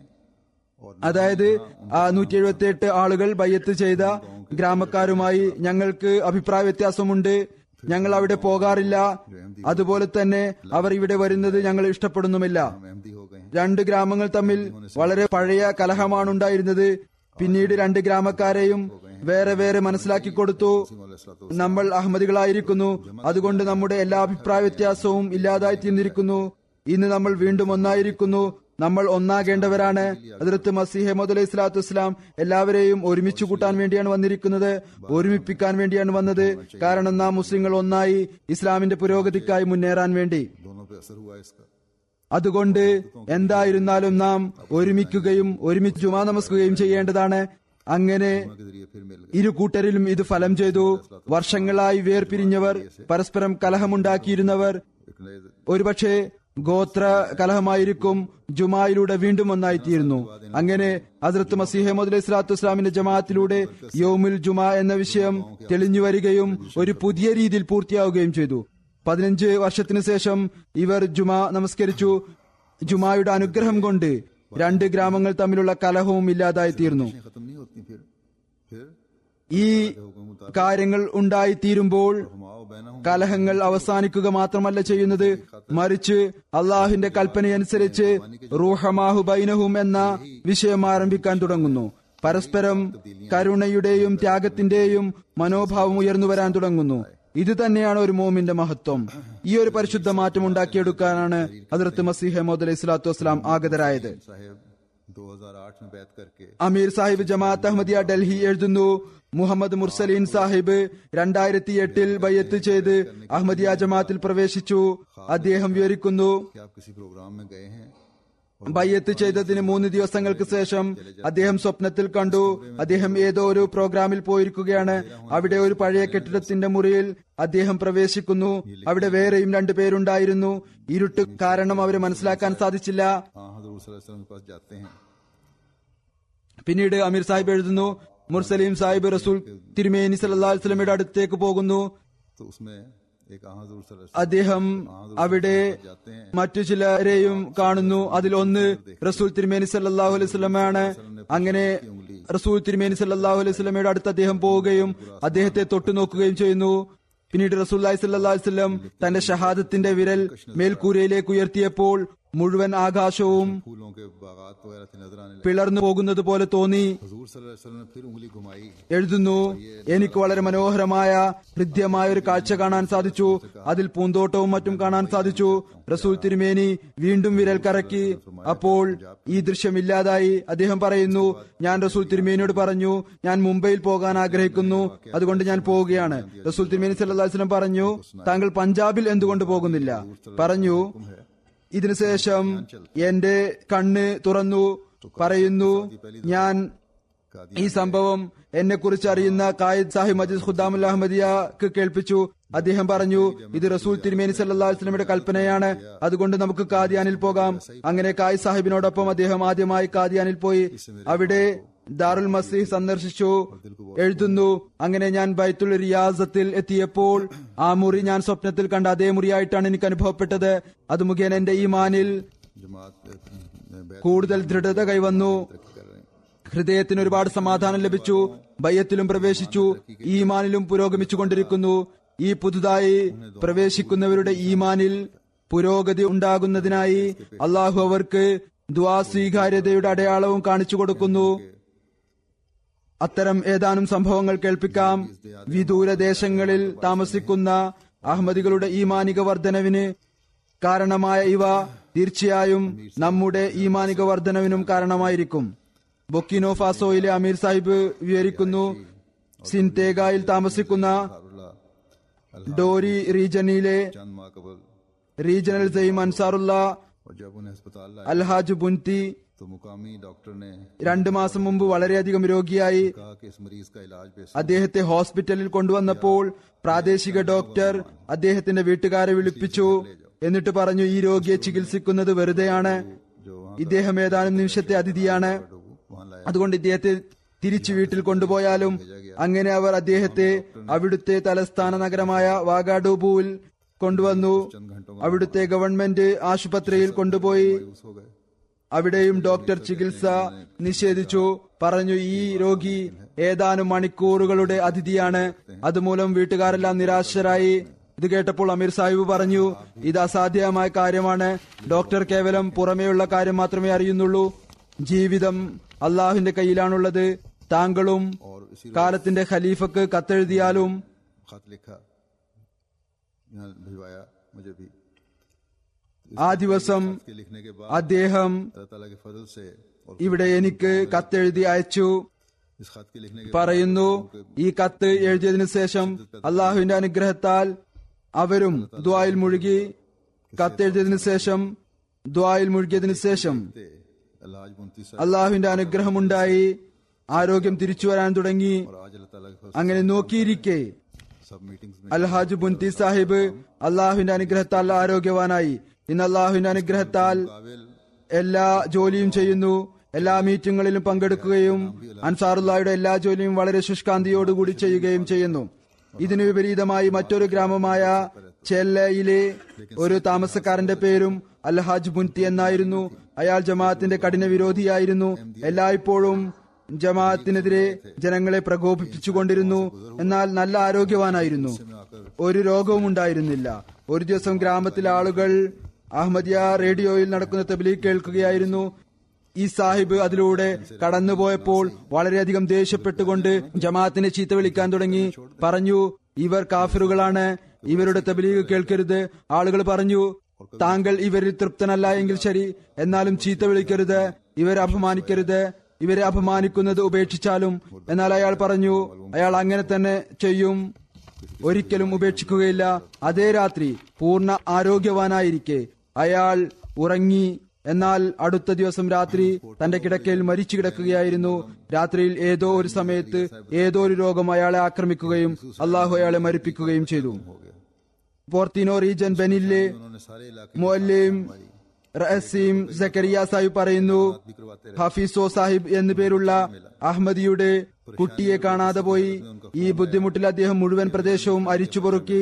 അതായത് ആ നൂറ്റി എഴുപത്തി എട്ട് ആളുകൾ ബയ്യത്ത് ചെയ്ത ഗ്രാമക്കാരുമായി ഞങ്ങൾക്ക് അഭിപ്രായ വ്യത്യാസമുണ്ട് ഞങ്ങൾ അവിടെ പോകാറില്ല അതുപോലെ തന്നെ അവർ ഇവിടെ വരുന്നത് ഞങ്ങൾ ഇഷ്ടപ്പെടുന്നുമില്ല हम अहमदी हो गए हैं രണ്ട് ഗ്രാമങ്ങൾ തമ്മിൽ വളരെ പഴയ കലഹമാണ് ഉണ്ടായിരുന്നത് പിന്നീട് രണ്ട് ഗ്രാമക്കാരെയും വേറെ വേറെ മനസ്സിലാക്കി കൊടുത്തു നമ്മൾ അഹമ്മദികളായിരിക്കുന്നു അതുകൊണ്ട് നമ്മുടെ എല്ലാ അഭിപ്രായ വ്യത്യാസവും ഇല്ലാതായി തീർന്നിരിക്കുന്നു ഇന്ന് നമ്മൾ വീണ്ടും ഒന്നായിരിക്കുന്നു നമ്മൾ ഒന്നാകേണ്ടവരാണ് അതിർത്ത് മസീഹ് മോദ് അലൈഹി സ്വലാത്തു വസ്സലാം എല്ലാവരെയും ഒരുമിച്ച് കൂട്ടാൻ വേണ്ടിയാണ് വന്നിരിക്കുന്നത് ഒരുമിപ്പിക്കാൻ വേണ്ടിയാണ് വന്നത് കാരണം നാം മുസ്ലിങ്ങൾ ഒന്നായി ഇസ്ലാമിന്റെ പുരോഗതിക്കായി മുന്നേറാൻ വേണ്ടി दोनों पे असर हुआ इसका അതുകൊണ്ട് എന്തായിരുന്നാലും നാം ഒരുമിക്കുകയും ഒരുമിച്ച് ജുമാ നമസ്കുകയും ചെയ്യേണ്ടതാണ് അങ്ങനെ के जरिए फिर मिल गए ഇരു കൂട്ടരിലും ഇത് ഫലം ചെയ്തു വർഷങ്ങളായി വേർപിരിഞ്ഞവർ പരസ്പരം കലഹമുണ്ടാക്കിയിരുന്നവർ एक नए ഒരുപക്ഷെ ഗോത്ര കലഹമായിരിക്കും ജുമായിലൂടെ വീണ്ടും ഒന്നായിത്തീരുന്നു അങ്ങനെ ഹസ്രത്ത് മസീഹമ്മദ് അലൈഹി സ്വലാത്തു വസ്സലാമിന്റെ ജമാഅത്തിലൂടെ യോമുൽ ജുമാ എന്ന വിഷയം തെളിഞ്ഞു വരികയും ഒരു പുതിയ രീതിയിൽ പൂർത്തിയാവുകയും ചെയ്തു പതിനഞ്ച് വർഷത്തിനു ശേഷം ഇവർ ജുമാ നമസ്കരിച്ചു ജുമായുടെ അനുഗ്രഹം കൊണ്ട് രണ്ട് ഗ്രാമങ്ങൾ തമ്മിലുള്ള കലഹവും ഇല്ലാതായി തീർന്നു खत्म नहीं होती फिर फिर ഈ കാര്യങ്ങൾ ഉണ്ടായിത്തീരുമ്പോൾ हमाओ बहना കലഹങ്ങൾ അവസാനിക്കുക മാത്രമല്ല ചെയ്യുന്നത് മറിച്ച് അള്ളാഹുവിന്റെ കൽപ്പനയനുസരിച്ച് റൂഹമാഹു ബൈനഹും എന്ന വിഷയം ആരംഭിക്കാൻ തുടങ്ങുന്നു പരസ്പരം കരുണയുടെയും ത്യാഗത്തിന്റെയും മനോഭാവം ഉയർന്നു വരാൻ തുടങ്ങുന്നു ഇത് തന്നെയാണ് ഒരു മോമിന്റെ മഹത്വം ഈ ഒരു പരിശുദ്ധ മാറ്റം ഉണ്ടാക്കിയെടുക്കാനാണ് ഹജറത്ത് മസീഹ് മോദ് അലൈഹി സ്വലാത്തു വസ്സലാം ആഗതരായത് साहेब 2008 में बैत करके അമീർ സാഹിബ് ജമാഅത്ത് അഹമ്മദിയ ഡൽഹി എഴുതുന്നു മുഹമ്മദ് മുർസലീൻ സാഹിബ് രണ്ടായിരത്തി എട്ടിൽ ബയ്യത്ത് ചെയ്ത് അഹമ്മദിയ ജമാഅത്തിൽ പ്രവേശിച്ചു അദ്ദേഹം വിവരിക്കുന്നു कि आप किसी प्रोग्राम में गए हैं ബയ്യത്ത് ചെയ്തതിന് മൂന്ന് ദിവസങ്ങൾക്ക് ശേഷം അദ്ദേഹം സ്വപ്നത്തിൽ കണ്ടു അദ്ദേഹം ഏതോ ഒരു പ്രോഗ്രാമിൽ പോയിരിക്കുകയാണ് അവിടെ ഒരു പഴയ കെട്ടിടത്തിന്റെ മുറിയിൽ അദ്ദേഹം പ്രവേശിക്കുന്നു അവിടെ വേറെയും രണ്ടുപേരുണ്ടായിരുന്നു ഇരുട്ട് കാരണം അവരെ മനസ്സിലാക്കാൻ സാധിച്ചില്ല हाँ हजूर वसल्लम के पास जाते हैं പിന്നീട് അമീർ സാഹിബ് എഴുതുന്നു മുർസലീം സാഹിബ് റസൂൽ തിരുമേനി സല്ലല്ലാഹു അലൈഹി വസല്ലമയുടെ അടുത്തേക്ക് പോകുന്നു तो उसमें एक हाँ हजूर वसल्लम അദ്ദേഹം അവിടെ जाते हैं മറ്റു ചിലരെയും കാണുന്നു അതിൽ ഒന്ന് റസൂൽ തിരുമേനി സല്ലല്ലാഹു അലൈഹി വസല്ലമയാണ് അങ്ങനെ റസൂൽ തിരുമേനി സല്ലല്ലാഹു അലൈഹി വസല്ലമയുടെ അടുത്ത് അദ്ദേഹം പോവുകയും അദ്ദേഹത്തെ തൊട്ടു നോക്കുകയും ചെയ്യുന്നു പിന്നീട് റസൂൽ സല്ലല്ലാഹു അലൈഹി വസല്ലം തന്റെ ഷഹാദത്തിന്റെ വിരൽ മേൽക്കൂരയിലേക്ക് ഉയർത്തിയപ്പോൾ മുഴുവൻ ആകാശവും फूलों के बागात वगैरह से नजर आने लगे പിളർന്നു പോകുന്നത് പോലെ തോന്നി हजूर सल्लल्लाहु अलैहि वसल्लम ने फिर उंगली घुमाई എഴുതുന്നു എനിക്ക് വളരെ മനോഹരമായ ഹൃദ്യമായ ഒരു കാഴ്ച കാണാൻ സാധിച്ചു അതിൽ പൂന്തോട്ടവും മറ്റും കാണാൻ സാധിച്ചു റസൂൽ തിരുമേനി വീണ്ടും വിരൽ കറക്കി അപ്പോൾ ഈ ദൃശ്യം ഇല്ലാതായി അദ്ദേഹം പറയുന്നു ഞാൻ റസൂൽ തിരുമേനിയോട് പറഞ്ഞു ഞാൻ മുംബൈയിൽ പോകാൻ ആഗ്രഹിക്കുന്നു അതുകൊണ്ട് ഞാൻ പോവുകയാണ് റസൂൽ തിരുമേനി സല്ലല്ലാഹു അലൈഹി വസല്ലം പറഞ്ഞു താങ്കൾ പഞ്ചാബിൽ എന്തുകൊണ്ട് പോകുന്നില്ല പറഞ്ഞു ഇതിനുശേഷം എന്റെ കണ്ണ് തുറന്നു പറയുന്നു ഞാൻ ഈ സംഭവം എന്നെ കുറിച്ച് അറിയുന്ന കായിദ് സാഹിബ് മജീദ് ഖുദ്ദാമുൽ അഹമ്മദിയക്ക് കേൾപ്പിച്ചു അദ്ദേഹം പറഞ്ഞു ഇത് റസൂൽ തിരുമേനി സല്ലല്ലാഹു അലൈഹി വസല്ലമയുടെ കൽപ്പനയാണ് അതുകൊണ്ട് നമുക്ക് കാദിയാനിൽ പോകാം അങ്ങനെ കായ് സാഹിബിനോടൊപ്പം അദ്ദേഹം ആദ്യമായി കാദിയാനിൽ പോയി അവിടെ ദാറുൽ മസീഹ് സന്ദർശിച്ചു എഴുതുന്നു അങ്ങനെ ഞാൻ ബൈത്തുൽ റിയാസത്തിൽ എത്തിയപ്പോൾ ആ മുറി ഞാൻ സ്വപ്നത്തിൽ കണ്ട അതേ മുറിയായിട്ടാണ് എനിക്ക് അനുഭവപ്പെട്ടത് അത് മുഖേന എന്റെ ഈമാനിൽ जमात में बैत കൂടുതൽ ദൃഢത കൈവന്നു कर रहे हैं ഹൃദയത്തിന് ഒരുപാട് സമാധാനം ലഭിച്ചു ബയ്യത്തിലും പ്രവേശിച്ചു ഈമാനിലും പുരോഗമിച്ചുകൊണ്ടിരിക്കുന്നു ഈ പുതുതായി പ്രവേശിക്കുന്നവരുടെ ഈമാനിൽ പുരോഗതി ഉണ്ടാകുന്നതിനായി അള്ളാഹു അവർക്ക് ദ്വാ സ്വീകാര്യതയുടെ അടയാളവും കാണിച്ചു കൊടുക്കുന്നു അത്തരം ഏതാനും സംഭവങ്ങൾ കേൾപ്പിക്കാം വിദൂര ദേശങ്ങളിൽ താമസിക്കുന്ന അഹമ്മദികളുടെ ഈമാനിക വർധനവിന് കാരണമായ ഇവ തീർച്ചയായും നമ്മുടെ ഈമാനിക വർധനവിനും കാരണമായിരിക്കും ബൊക്കിനോ ഫാസോയിലെ അമീർ സാഹിബ് വിവരിക്കുന്നു സിൻതേഗായിൽ താമസിക്കുന്ന अल्लाह ഡോരി റീജനിലെ चंद माह कबल റീജണൽ സൈം അൻസാറുള്ള और जब उन्हें अस्पताल लाया അൽഹാജ് ബുൻതി तो मुकामी डॉक्टर ने രണ്ടു മാസം മുമ്പ് വളരെയധികം രോഗിയായി कहा कि इस मरीज का इलाज बेस അദ്ദേഹത്തെ ഹോസ്പിറ്റലിൽ കൊണ്ടുവന്നപ്പോൾ പ്രാദേശിക ഡോക്ടർ അദ്ദേഹത്തിന്റെ വീട്ടുകാരെ വിളിപ്പിച്ചു എന്നിട്ട് പറഞ്ഞു ഈ രോഗിയെ ചികിത്സിക്കുന്നത് വെറുതെയാണ് जो वहाँ ഇദ്ദേഹം ഏതാനും നിമിഷത്തെ അതിഥിയാണ് वहाँ लाया അതുകൊണ്ട് ഇദ്ദേഹത്തെ തിരിച്ചു വീട്ടിൽ കൊണ്ടുപോയാലും അങ്ങനെ അവർ അദ്ദേഹത്തെ അവിടുത്തെ തലസ്ഥാന നഗരമായ വാഗാഡൂബുവിൽ കൊണ്ടുവന്നു അവിടുത്തെ ഗവൺമെന്റ് ആശുപത്രിയിൽ കൊണ്ടുപോയി उस हो गए അവിടെയും ഡോക്ടർ ചികിത്സ നിഷേധിച്ചു പറഞ്ഞു ഈ രോഗി ഏതാനും മണിക്കൂറുകളുടെ അതിഥിയാണ് അതുമൂലം വീട്ടുകാരെല്ലാം നിരാശരായി ഇത് കേട്ടപ്പോൾ അമീർ സാഹിബ് പറഞ്ഞു ഇത് അസാധ്യമായ കാര്യമാണ് ഡോക്ടർ കേവലം പുറമേയുള്ള കാര്യം മാത്രമേ അറിയുന്നുള്ളൂ ജീവിതം അള്ളാഹുവിന്റെ കയ്യിലാണുള്ളത് താങ്കളും और इसी കാലത്തിന്റെ ഖലീഫക്ക് കത്തെഴുതിയാലും खत लिखा यहाँ भिजवाया मुझे भी ആ ദിവസം के लिखने के बाद അദ്ദേഹം अल्लाह ताला के फजल से और ഇവിടെ എനിക്ക് കത്തെഴുതി അയച്ചു इस खत के लिखने के പറയുന്നു ഈ കത്ത് എഴുതിയതിനു ശേഷം അള്ളാഹുവിന്റെ അനുഗ്രഹത്താൽ അവരും ദ്വായിൽ മുഴുകി കത്തെഴുതിയതിനു ശേഷം ദ്വായിൽ മുഴുകിയതിനു ശേഷം बाद अल्लाह मुंती साहब അള്ളാഹുവിന്റെ അനുഗ്രഹമുണ്ടായി ആരോഗ്യം തിരിച്ചു വരാൻ തുടങ്ങി और आज अल्लाह ताला के फजल അങ്ങനെ നോക്കിയിരിക്കെ सब मीटिंग्स में അൽഹാജ് ബുന്തി സാഹിബ് അള്ളാഹുവിന്റെ അനുഗ്രഹത്താൽ ആരോഗ്യവാനായി ഇന്ന് അള്ളാഹുവിന്റെ അനുഗ്രഹത്താൽ काबिल എല്ലാ ജോലിയും ചെയ്യുന്നു എല്ലാ മീറ്റിങ്ങുകളിലും പങ്കെടുക്കുകയും അൻസാറുല്ലായുടെ എല്ലാ ജോലിയും വളരെ ശുഷ്കാന്തിയോടുകൂടി ചെയ്യുകയും ചെയ്യുന്നു ഇതിനു വിപരീതമായി മറ്റൊരു ഗ്രാമമായ ചെല്ലയിലെ ഒരു താമസക്കാരന്റെ പേരും അൽഹാജ് മുൻതി എന്നായിരുന്നു അയാൾ ജമാഅത്തിന്റെ കഠിന വിരോധിയായിരുന്നു എല്ലായ്പ്പോഴും ജമാഅത്തിനെതിരെ ജനങ്ങളെ പ്രകോപിപ്പിച്ചുകൊണ്ടിരുന്നു എന്നാൽ നല്ല ആരോഗ്യവാനായിരുന്നു ഒരു രോഗവും ഉണ്ടായിരുന്നില്ല ഒരു ദിവസം ഗ്രാമത്തിലെ ആളുകൾ അഹമ്മദിയ റേഡിയോയിൽ നടക്കുന്ന തബ്ലീഗ് കേൾക്കുകയായിരുന്നു ഈ സാഹിബ് അതിലൂടെ കടന്നുപോയപ്പോൾ വളരെയധികം ദേഷ്യപ്പെട്ടുകൊണ്ട് ജമാഅത്തിനെ ചീത്ത വിളിക്കാൻ തുടങ്ങി പറഞ്ഞു ഇവർ കാഫിറുകളാണ് ഇവരുടെ തബ്ലീഗ് കേൾക്കരുത് ആളുകൾ പറഞ്ഞു താങ്കൾ ഇവരിൽ തൃപ്തനല്ല എങ്കിൽ ശരി എന്നാലും ചീത്ത വിളിക്കരുത് ഇവരെ അപമാനിക്കരുത് ഇവരെ അപമാനിക്കുന്നത് ഉപേക്ഷിച്ചാലും എന്നാൽ അയാൾ പറഞ്ഞു അയാൾ അങ്ങനെ തന്നെ ചെയ്യും ഒരിക്കലും ഉപേക്ഷിക്കുകയില്ല അതേ രാത്രി പൂർണ്ണ ആരോഗ്യവാനായിരിക്കെ അയാൾ ഉറങ്ങി എന്നാൽ അടുത്ത ദിവസം രാത്രി തന്റെ കിടക്കയിൽ മരിച്ചു കിടക്കുകയായിരുന്നു രാത്രിയിൽ ഏതോ ഒരു സമയത്ത് ഏതോ ഒരു രോഗം അയാളെ ആക്രമിക്കുകയും അള്ളാഹു അയാളെ മരിപ്പിക്കുകയും ചെയ്തു പോർത്തിനോ റീജൻ ബെനിലെ उन्होंने सारे इलाके മൊല്ലിം റഹസീം സക്കരിയ സാഹിബ് പറയുന്നു ഹഫീസോ സാഹിബ് എന്നു പേരുള്ള അഹമ്മദിയുടെ കുട്ടിയെ കാണാതെ പോയി ഈ ബുദ്ധിമുട്ടിൽ അദ്ദേഹം മുഴുവൻ പ്രദേശവും അരിച്ചുപൊറുക്കി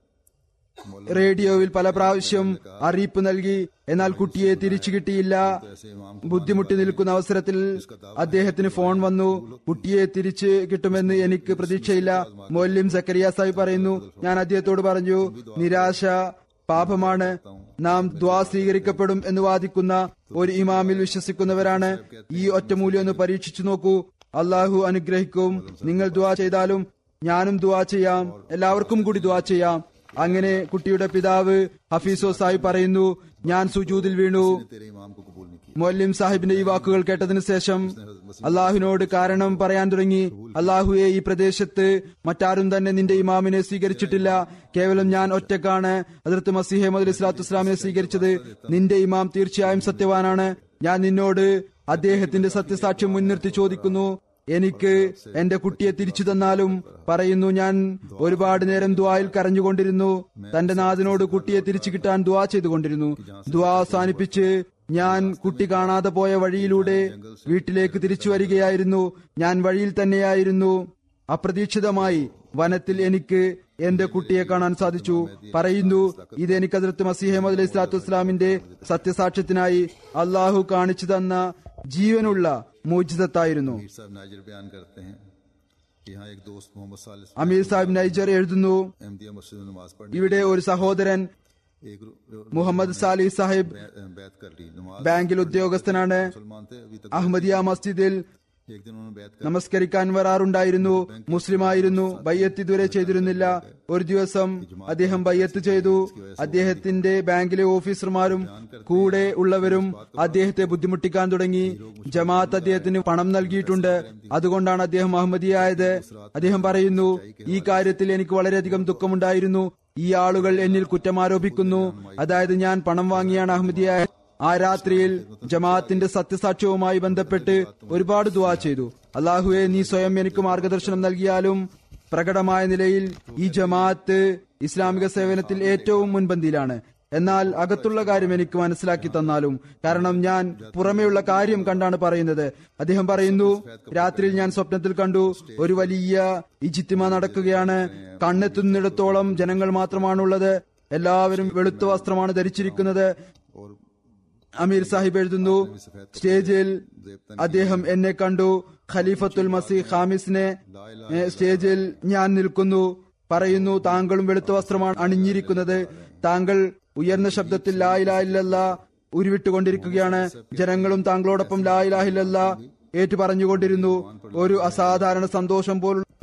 റേഡിയോയിൽ പല പ്രാവശ്യം അറിയിപ്പ് നൽകി എന്നാൽ കുട്ടിയെ തിരിച്ചു കിട്ടിയില്ല ऐसे इमाम ബുദ്ധിമുട്ടി നിൽക്കുന്ന അവസരത്തിൽ അദ്ദേഹത്തിന് ഫോൺ വന്നു കുട്ടിയെ തിരിച്ച് കിട്ടുമെന്ന് എനിക്ക് പ്രതീക്ഷയില്ല മൊല്ലിം സക്കരിയ സാഹിബ് പറയുന്നു ഞാൻ അദ്ദേഹത്തോട് പറഞ്ഞു നിരാശ പാപമാണ് നാം ദ്വാ സ്വീകരിക്കപ്പെടും എന്ന് വാദിക്കുന്ന ഒരു ഇമാമിൽ വിശ്വസിക്കുന്നവരാണ് ഈ ഒറ്റമൂല്യം ഒന്ന് പരീക്ഷിച്ചു നോക്കൂ അള്ളാഹു അനുഗ്രഹിക്കും നിങ്ങൾ ദ്വാ ചെയ്താലും ഞാനും ദ്വാ ചെയ്യാം എല്ലാവർക്കും കൂടി ദ്വാ ചെയ്യാം അങ്ങനെ കുട്ടിയുടെ പിതാവ് ഹഫീസോ സാഹിബ് പറയുന്നു ഞാൻ സുജൂദിൽ വീണു तेरे इमाम को कबूल नहीं किया മൊല്ലിം സാഹിബിന്റെ ഈ വാക്കുകൾ കേട്ടതിനു ശേഷം അള്ളാഹുവിനോട് കാരണം പറയാൻ തുടങ്ങി അള്ളാഹുയെ ഈ പ്രദേശത്ത് മറ്റാരും തന്നെ നിന്റെ ഇമാമിനെ സ്വീകരിച്ചിട്ടില്ല കേവലം ഞാൻ ഒറ്റക്കാണ് അതിർത്ത് മസീഹ് മദ് ഇസ്ലാത്തു ഇസ്ലാമിനെ സ്വീകരിച്ചത് നിന്റെ ഇമാം തീർച്ചയായും സത്യവാനാണ് ഞാൻ നിന്നോട് അദ്ദേഹത്തിന്റെ സത്യസാക്ഷ്യം മുൻനിർത്തി ചോദിക്കുന്നു എനിക്ക് എന്റെ കുട്ടിയെ തിരിച്ചു തന്നാലും പറയുന്നു ഞാൻ ഒരുപാട് നേരം ദ്വായിൽ കരഞ്ഞുകൊണ്ടിരുന്നു തന്റെ നാഥനോട് കുട്ടിയെ തിരിച്ചു കിട്ടാൻ ദ്വാ ചെയ്തുകൊണ്ടിരുന്നു ദ്വാ അവസാനിപ്പിച്ച് ഞാൻ കുട്ടി കാണാതെ പോയ വഴിയിലൂടെ വീട്ടിലേക്ക് തിരിച്ചു വരികയായിരുന്നു ഞാൻ വഴിയിൽ തന്നെയായിരുന്നു അപ്രതീക്ഷിതമായി വനത്തിൽ എനിക്ക് എന്റെ കുട്ടിയെ കാണാൻ സാധിച്ചു പറയുന്നു ഇത് എനിക്ക് അതിർത്ത് മസീഹമ്മദ് അലൈഹി സ്വലാത്തു വസ്സലാമിന്റെ സത്യസാക്ഷ്യത്തിനായി അള്ളാഹു കാണിച്ചു തന്ന ജീവനുള്ള മോചിതത്തായിരുന്നു मीर साहब नाइजर बयान करते हैं कि यहाँ एक दोस्त मोहम्मद सालिस അമീർ സാഹിബ് നൈജർ എഴുതുന്നു अहमदिया मस्जिद में नमाज पढ़ने ഇവിടെ ഒരു സഹോദരൻ एक रु- रु- മുഹമ്മദ് സാലി സാഹിബ് बै- बैत कर ली नमाज ബാങ്കിൽ ഉദ്യോഗസ്ഥനാണ് मुसलमान थे अभी तक അഹമ്മദിയ മസ്ജിദിൽ एक दिन उन्होंने बैत कर നമസ്കരിക്കാൻ വരാറുണ്ടായിരുന്നു മുസ്ലിമായിരുന്നു ബയ്യത്ത് ഇതുവരെ ചെയ്തിരുന്നില്ല ഒരു ദിവസം അദ്ദേഹം ബയ്യത്ത് ചെയ്തു അദ്ദേഹത്തിന്റെ ബാങ്കിലെ ഓഫീസർമാരും കൂടെ ഉള്ളവരും അദ്ദേഹത്തെ ബുദ്ധിമുട്ടിക്കാൻ തുടങ്ങി ജമാഅത്ത് അദ്ദേഹത്തിന് പണം നൽകിയിട്ടുണ്ട് അതുകൊണ്ടാണ് അദ്ദേഹം അഹമ്മദിയായത് അദ്ദേഹം പറയുന്നു ഈ കാര്യത്തിൽ എനിക്ക് വളരെയധികം ദുഃഖമുണ്ടായിരുന്നു ഈ ആളുകൾ എന്നിൽ കുറ്റമാരോപിക്കുന്നു അതായത് ഞാൻ പണം വാങ്ങിയാണ് അഹമ്മദിയായ ആ രാത്രിയിൽ ജമാഅത്തിന്റെ സത്യസാക്ഷ്യവുമായി ബന്ധപ്പെട്ട് ഒരുപാട് ദുവാ ചെയ്തു അള്ളാഹുവെ നീ സ്വയം എനിക്ക് മാർഗദർശനം നൽകിയാലും പ്രകടമായ നിലയിൽ ഈ ജമാഅത്ത് ഇസ്ലാമിക സേവനത്തിൽ ഏറ്റവും മുൻപന്തിയിലാണ് എന്നാൽ അകത്തുള്ള കാര്യം എനിക്ക് മനസ്സിലാക്കി തന്നാലും കാരണം ഞാൻ പുറമെയുള്ള കാര്യം കണ്ടാണ് പറയുന്നത് അദ്ദേഹം പറയുന്നു രാത്രിയിൽ ഞാൻ സ്വപ്നത്തിൽ കണ്ടു ഒരു വലിയ ഇജിത്തിമ നടക്കുകയാണ് കണ്ണെത്തുന്നിടത്തോളം ജനങ്ങൾ മാത്രമാണുള്ളത് എല്ലാവരും വെളുത്ത വസ്ത്രമാണ് ധരിച്ചിരിക്കുന്നത് और അമീർ സാഹിബ് എഴുതുന്നു സ്റ്റേജിൽ അദ്ദേഹം എന്നെ കണ്ടു ഖലീഫത്തുൽ മസീഹ് ഖാമിസിനെ ഏ, സ്റ്റേജിൽ ഞാൻ നിൽക്കുന്നു പറയുന്നു താങ്കളും വെളുത്ത വസ്ത്രമാണ് അണിഞ്ഞിരിക്കുന്നത് താങ്കൾ ഉയർന്ന ശബ്ദത്തിൽ ലാ ഇലാഹ ഇല്ലല്ലാ ഉരുവിട്ടുകൊണ്ടിരിക്കുകയാണ് ജനങ്ങളും താങ്കളോടൊപ്പം ലാ ഇലാഹ ഇല്ലല്ലാ ഏറ്റു പറഞ്ഞുകൊണ്ടിരുന്നു ഒരു അസാധാരണ സന്തോഷം പോൽ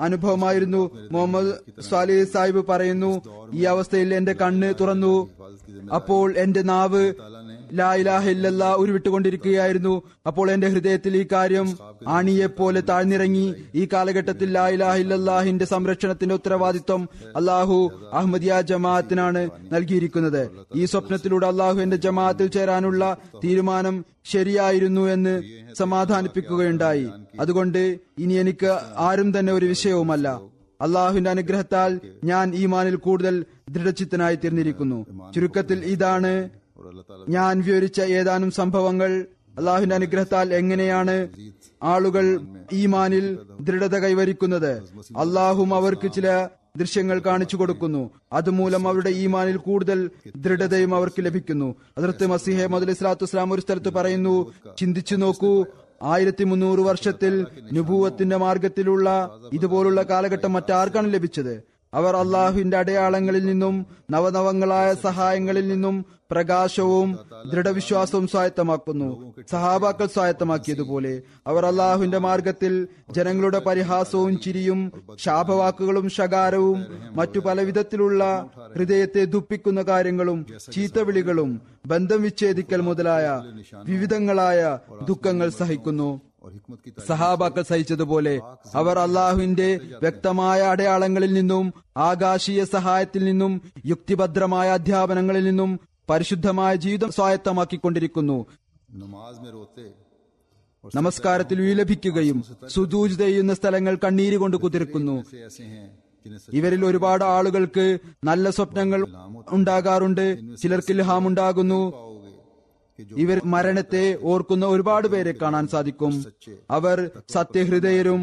അനുഭവമായിരുന്നു മുഹമ്മദ് സ്വാലിഹ് സാഹിബ് പറയുന്നു ഈ അവസ്ഥയിൽ എന്റെ കണ്ണ് തുറന്നു അപ്പോൾ എന്റെ നാവ് ലാ ഇലാഹ ഇല്ലല്ലാ ഉരുവിട്ടുകൊണ്ടിരിക്കുകയായിരുന്നു അപ്പോൾ എന്റെ ഹൃദയത്തിൽ ഈ കാര്യം ആണിയെപ്പോലെ താഴ്ന്നിറങ്ങി ഈ കാലഘട്ടത്തിൽ ലാ ഇലാഹ ഇല്ലല്ലാഹിന്റെ സംരക്ഷണത്തിന്റെ ഉത്തരവാദിത്വം അള്ളാഹു അഹമ്മദിയ ജമാഅത്തിനാണ് നൽകിയിരിക്കുന്നത് ഈ സ്വപ്നത്തിലൂടെ അള്ളാഹു എന്റെ ജമാഅത്തിൽ ചേരാനുള്ള തീരുമാനം ശരിയായിരുന്നു എന്ന് സമാധാനിപ്പിക്കുകയുണ്ടായി അതുകൊണ്ട് ഇനി എനിക്ക് ആരും തന്നെ ഒരു വിഷയവുമല്ല അള്ളാഹുവിന്റെ അനുഗ്രഹത്താൽ ഞാൻ ഈമാനിൽ കൂടുതൽ ദൃഢചിത്തനായി തീർന്നിരിക്കുന്നു ചുരുക്കത്തിൽ ഇതാണ് और अल्लाह ताला ഞാൻ വിവരിച്ച ഏതാനും സംഭവങ്ങൾ അള്ളാഹുവിന്റെ അനുഗ്രഹത്താൽ എങ്ങനെയാണ് ആളുകൾ ഈമാനിൽ ദൃഢത കൈവരിക്കുന്നത് അള്ളാഹും അവർക്ക് ചില ദൃശ്യങ്ങൾ കാണിച്ചു കൊടുക്കുന്നു അതുമൂലം അവരുടെ ഈമാനിൽ കൂടുതൽ ദൃഢതയും അവർക്ക് ലഭിക്കുന്നു അതിർത്ത് മസിഹെ മുതൽ ഇസ്ലാത്തു ഇസ്ലാം ഒരു സ്ഥലത്ത് പറയുന്നു ചിന്തിച്ചു നോക്കൂ ആയിരത്തി മുന്നൂറ് വർഷത്തിൽ നുഭൂവത്തിന്റെ മാർഗത്തിലുള്ള ഇതുപോലുള്ള കാലഘട്ടം മറ്റാർക്കാണ് ലഭിച്ചത് അവർ അള്ളാഹുവിന്റെ അടയാളങ്ങളിൽ നിന്നും നവനവങ്ങളായ സഹായങ്ങളിൽ നിന്നും പ്രകാശവും ദൃഢവിശ്വാസവും സ്വായത്തമാക്കുന്നു സഹാബാക്കൾ സ്വായത്തമാക്കിയതുപോലെ അവർ അള്ളാഹുവിന്റെ മാർഗത്തിൽ ജനങ്ങളുടെ പരിഹാസവും ചിരിയും ശാപവാക്കുകളും ശകാരവും മറ്റു പല വിധത്തിലുള്ള ഹൃദയത്തെ ദുഃഖിക്കുന്ന കാര്യങ്ങളും ചീത്തവിളികളും ബന്ധം വിച്ഛേദിക്കൽ മുതലായ വിവിധങ്ങളായ ദുഃഖങ്ങൾ സഹിക്കുന്നു और हिकमत की സഹാബാക്കൾ സഹിച്ചതുപോലെ അവർ അള്ളാഹുവിന്റെ വ്യക്തമായ അടയാളങ്ങളിൽ നിന്നും ആകാശീയ സഹായത്തിൽ നിന്നും യുക്തിഭദ്രമായ അധ്യാപനങ്ങളിൽ നിന്നും പരിശുദ്ധമായ ജീവിതം സ്വായത്തമാക്കിക്കൊണ്ടിരിക്കുന്നു नमाज में रोते और നമസ്കാരത്തിൽ വിലപിക്കുകയും സുദൂജ് ചെയ്യുന്ന സ്ഥലങ്ങൾ കണ്ണീര് കൊണ്ട് കുതിർക്കുന്നു से ऐसे हैं जिन्हें सच ഇവരിൽ ഒരുപാട് ആളുകൾക്ക് നല്ല സ്വപ്നങ്ങൾ ഉണ്ടാകാറുണ്ട് ചിലർക്ക് ഇൽഹാം ഉണ്ടാകുന്നു पाओगे कि जो ഇവർ മരണത്തെ ഓർക്കുന്ന ഒരുപാട് പേരെ കാണാൻ സാധിക്കും അവർ സത്യഹൃദയരും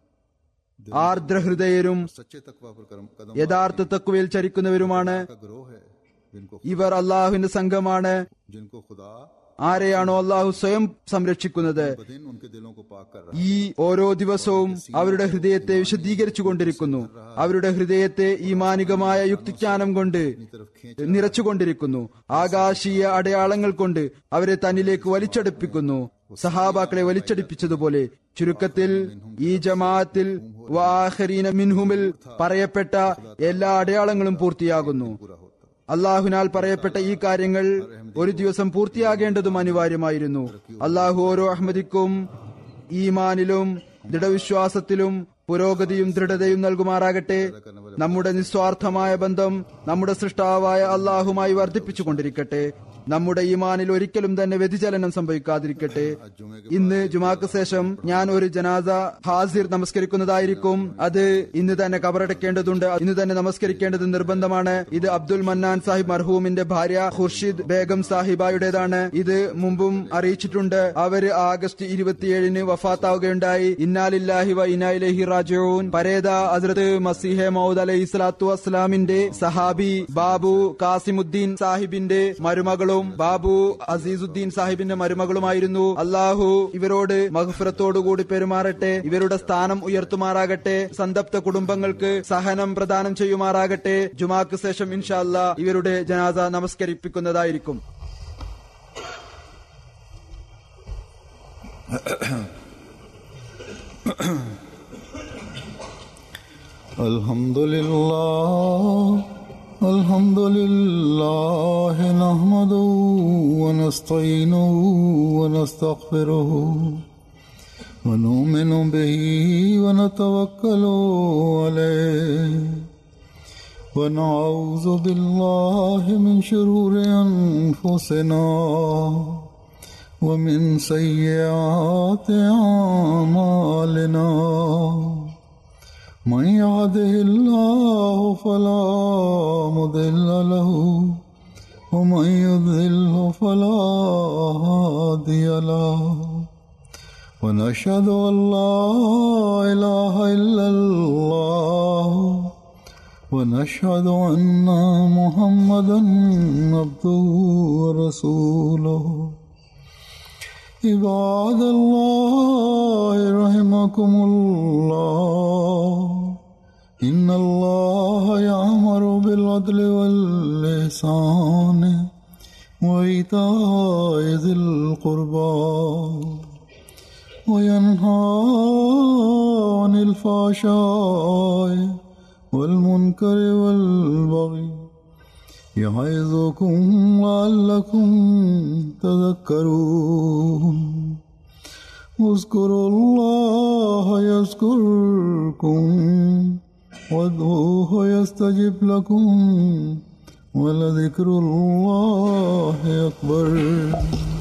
ആർദ്രഹൃദയരും सच्चे तकवा पर करम कदम യഥാർത്ഥ തക്കുവയിൽ ചരിക്കുന്നവരുമാണ് का ग्रोह है जिनको ഇവർ അള്ളാഹുവിന്റെ സംഘമാണ് जिनको खुदा ആരെയാണോ അള്ളാഹു സ്വയം സംരക്ഷിക്കുന്നത് बदिन उनके दिलों को पाक कर रहा ഈ ഓരോ ദിവസവും അവരുടെ ഹൃദയത്തെ വിശദീകരിച്ചു കൊണ്ടിരിക്കുന്നു അവരുടെ ഹൃദയത്തെ ഈ മാനികമായ യുക്തിജ്ഞാനം കൊണ്ട് तरफ खींच നിറച്ചുകൊണ്ടിരിക്കുന്നു ആകാശീയ അടയാളങ്ങൾ കൊണ്ട് അവരെ തന്നിലേക്ക് വലിച്ചടുപ്പിക്കുന്നു സഹാബാക്കളെ വലിച്ചടിപ്പിച്ചതുപോലെ ചുരുക്കത്തിൽ ഈ ജമാഅത്തിൽ വാഹരീന മിൻഹുമിൽ പറയപ്പെട്ട എല്ലാ അടയാളങ്ങളും പൂർത്തിയാകുന്നു അള്ളാഹുനാൽ പറയപ്പെട്ട ഈ കാര്യങ്ങൾ ഒരു ദിവസം പൂർത്തിയാകേണ്ടതും അനിവാര്യമായിരുന്നു അള്ളാഹു ഓരോ അഹമ്മദിക്കും ഈമാനിലും ദൃഢവിശ്വാസത്തിലും പുരോഗതിയും ദൃഢതയും നൽകുമാറാകട്ടെ നമ്മുടെ നിസ്വാർത്ഥമായ ബന്ധം നമ്മുടെ സൃഷ്ടാവായ അള്ളാഹുമായി വർദ്ധിപ്പിച്ചുകൊണ്ടിരിക്കട്ടെ നമ്മുടെ ഈമാനിൽ ഒരിക്കലും തന്നെ വ്യതിചലനം സംഭവിക്കാതിരിക്കട്ടെ ഇന്ന് ജുമാക്ക് ശേഷം ഞാൻ ഒരു ജനാസ ഹാസിർ നമസ്കരിക്കുന്നതായിരിക്കും അത് ഇന്ന് തന്നെ കബറടക്കേണ്ടതുണ്ട് ഇന്ന് തന്നെ നമസ്കരിക്കേണ്ടത് നിർബന്ധമാണ് ഇത് അബ്ദുൽ മന്നാൻ സാഹിബ് മർഹൂമിന്റെ ഭാര്യ ഖുർഷിദ് ബേഗം സാഹിബായുടേതാണ് ഇത് മുമ്പും അറിയിച്ചിട്ടുണ്ട് അവര് ആഗസ്റ്റ് ഇരുപത്തിയേഴിന് വഫാത്താവുകയുണ്ടായി ഇന്നാലില്ലാഹി വ ഇനായിലഹി റാജൂൻ പരേത ഹസ്രത്ത് മസീഹെ മൗദ് അലൈഹി സ്വലാത്തു വസ്സലാമിന്റെ സഹാബി ബാബു കാസിമുദ്ദീൻ സാഹിബിന്റെ മരുമകളും ബാബു അസീസുദ്ദീൻ സാഹിബിന്റെ മരുമകളുമായിരുന്നു അള്ളാഹു ഇവരോട് മഹഫിറത്തോടുകൂടി പെരുമാറട്ടെ ഇവരുടെ സ്ഥാനം ഉയർത്തുമാറാകട്ടെ സന്തപ്ത കുടുംബങ്ങൾക്ക് സഹനം പ്രദാനം ചെയ്യുമാറാകട്ടെ ജുമാക്ക് ശേഷം ഇൻഷാ അല്ലാ ഇവരുടെ ജനാസ നമസ്കരിപ്പിക്കുന്നതായിരിക്കും الحمد لله الحمد لله نحمده ونستعينه ونستغفره ونؤمن به ونتوكل عليه ونعوذ بالله من شرور أنفسنا ومن سيئات أعمالنا من يهده الله فلا مضل له ومن يضلل فلا هادي له ونشهد أن لا إله إلا الله ونشهد أن محمدا عبده ورسوله عباد الله رحمكم الله إن الله يأمر بالعدل والإحسان وإيتاء ذي القربى وينهى عن الفحشاء والمنكر والبغي يعظكم لعلكم تذكرون اذكروا الله يذكركم وادعوه يستجب لكم ولذكر الله أكبر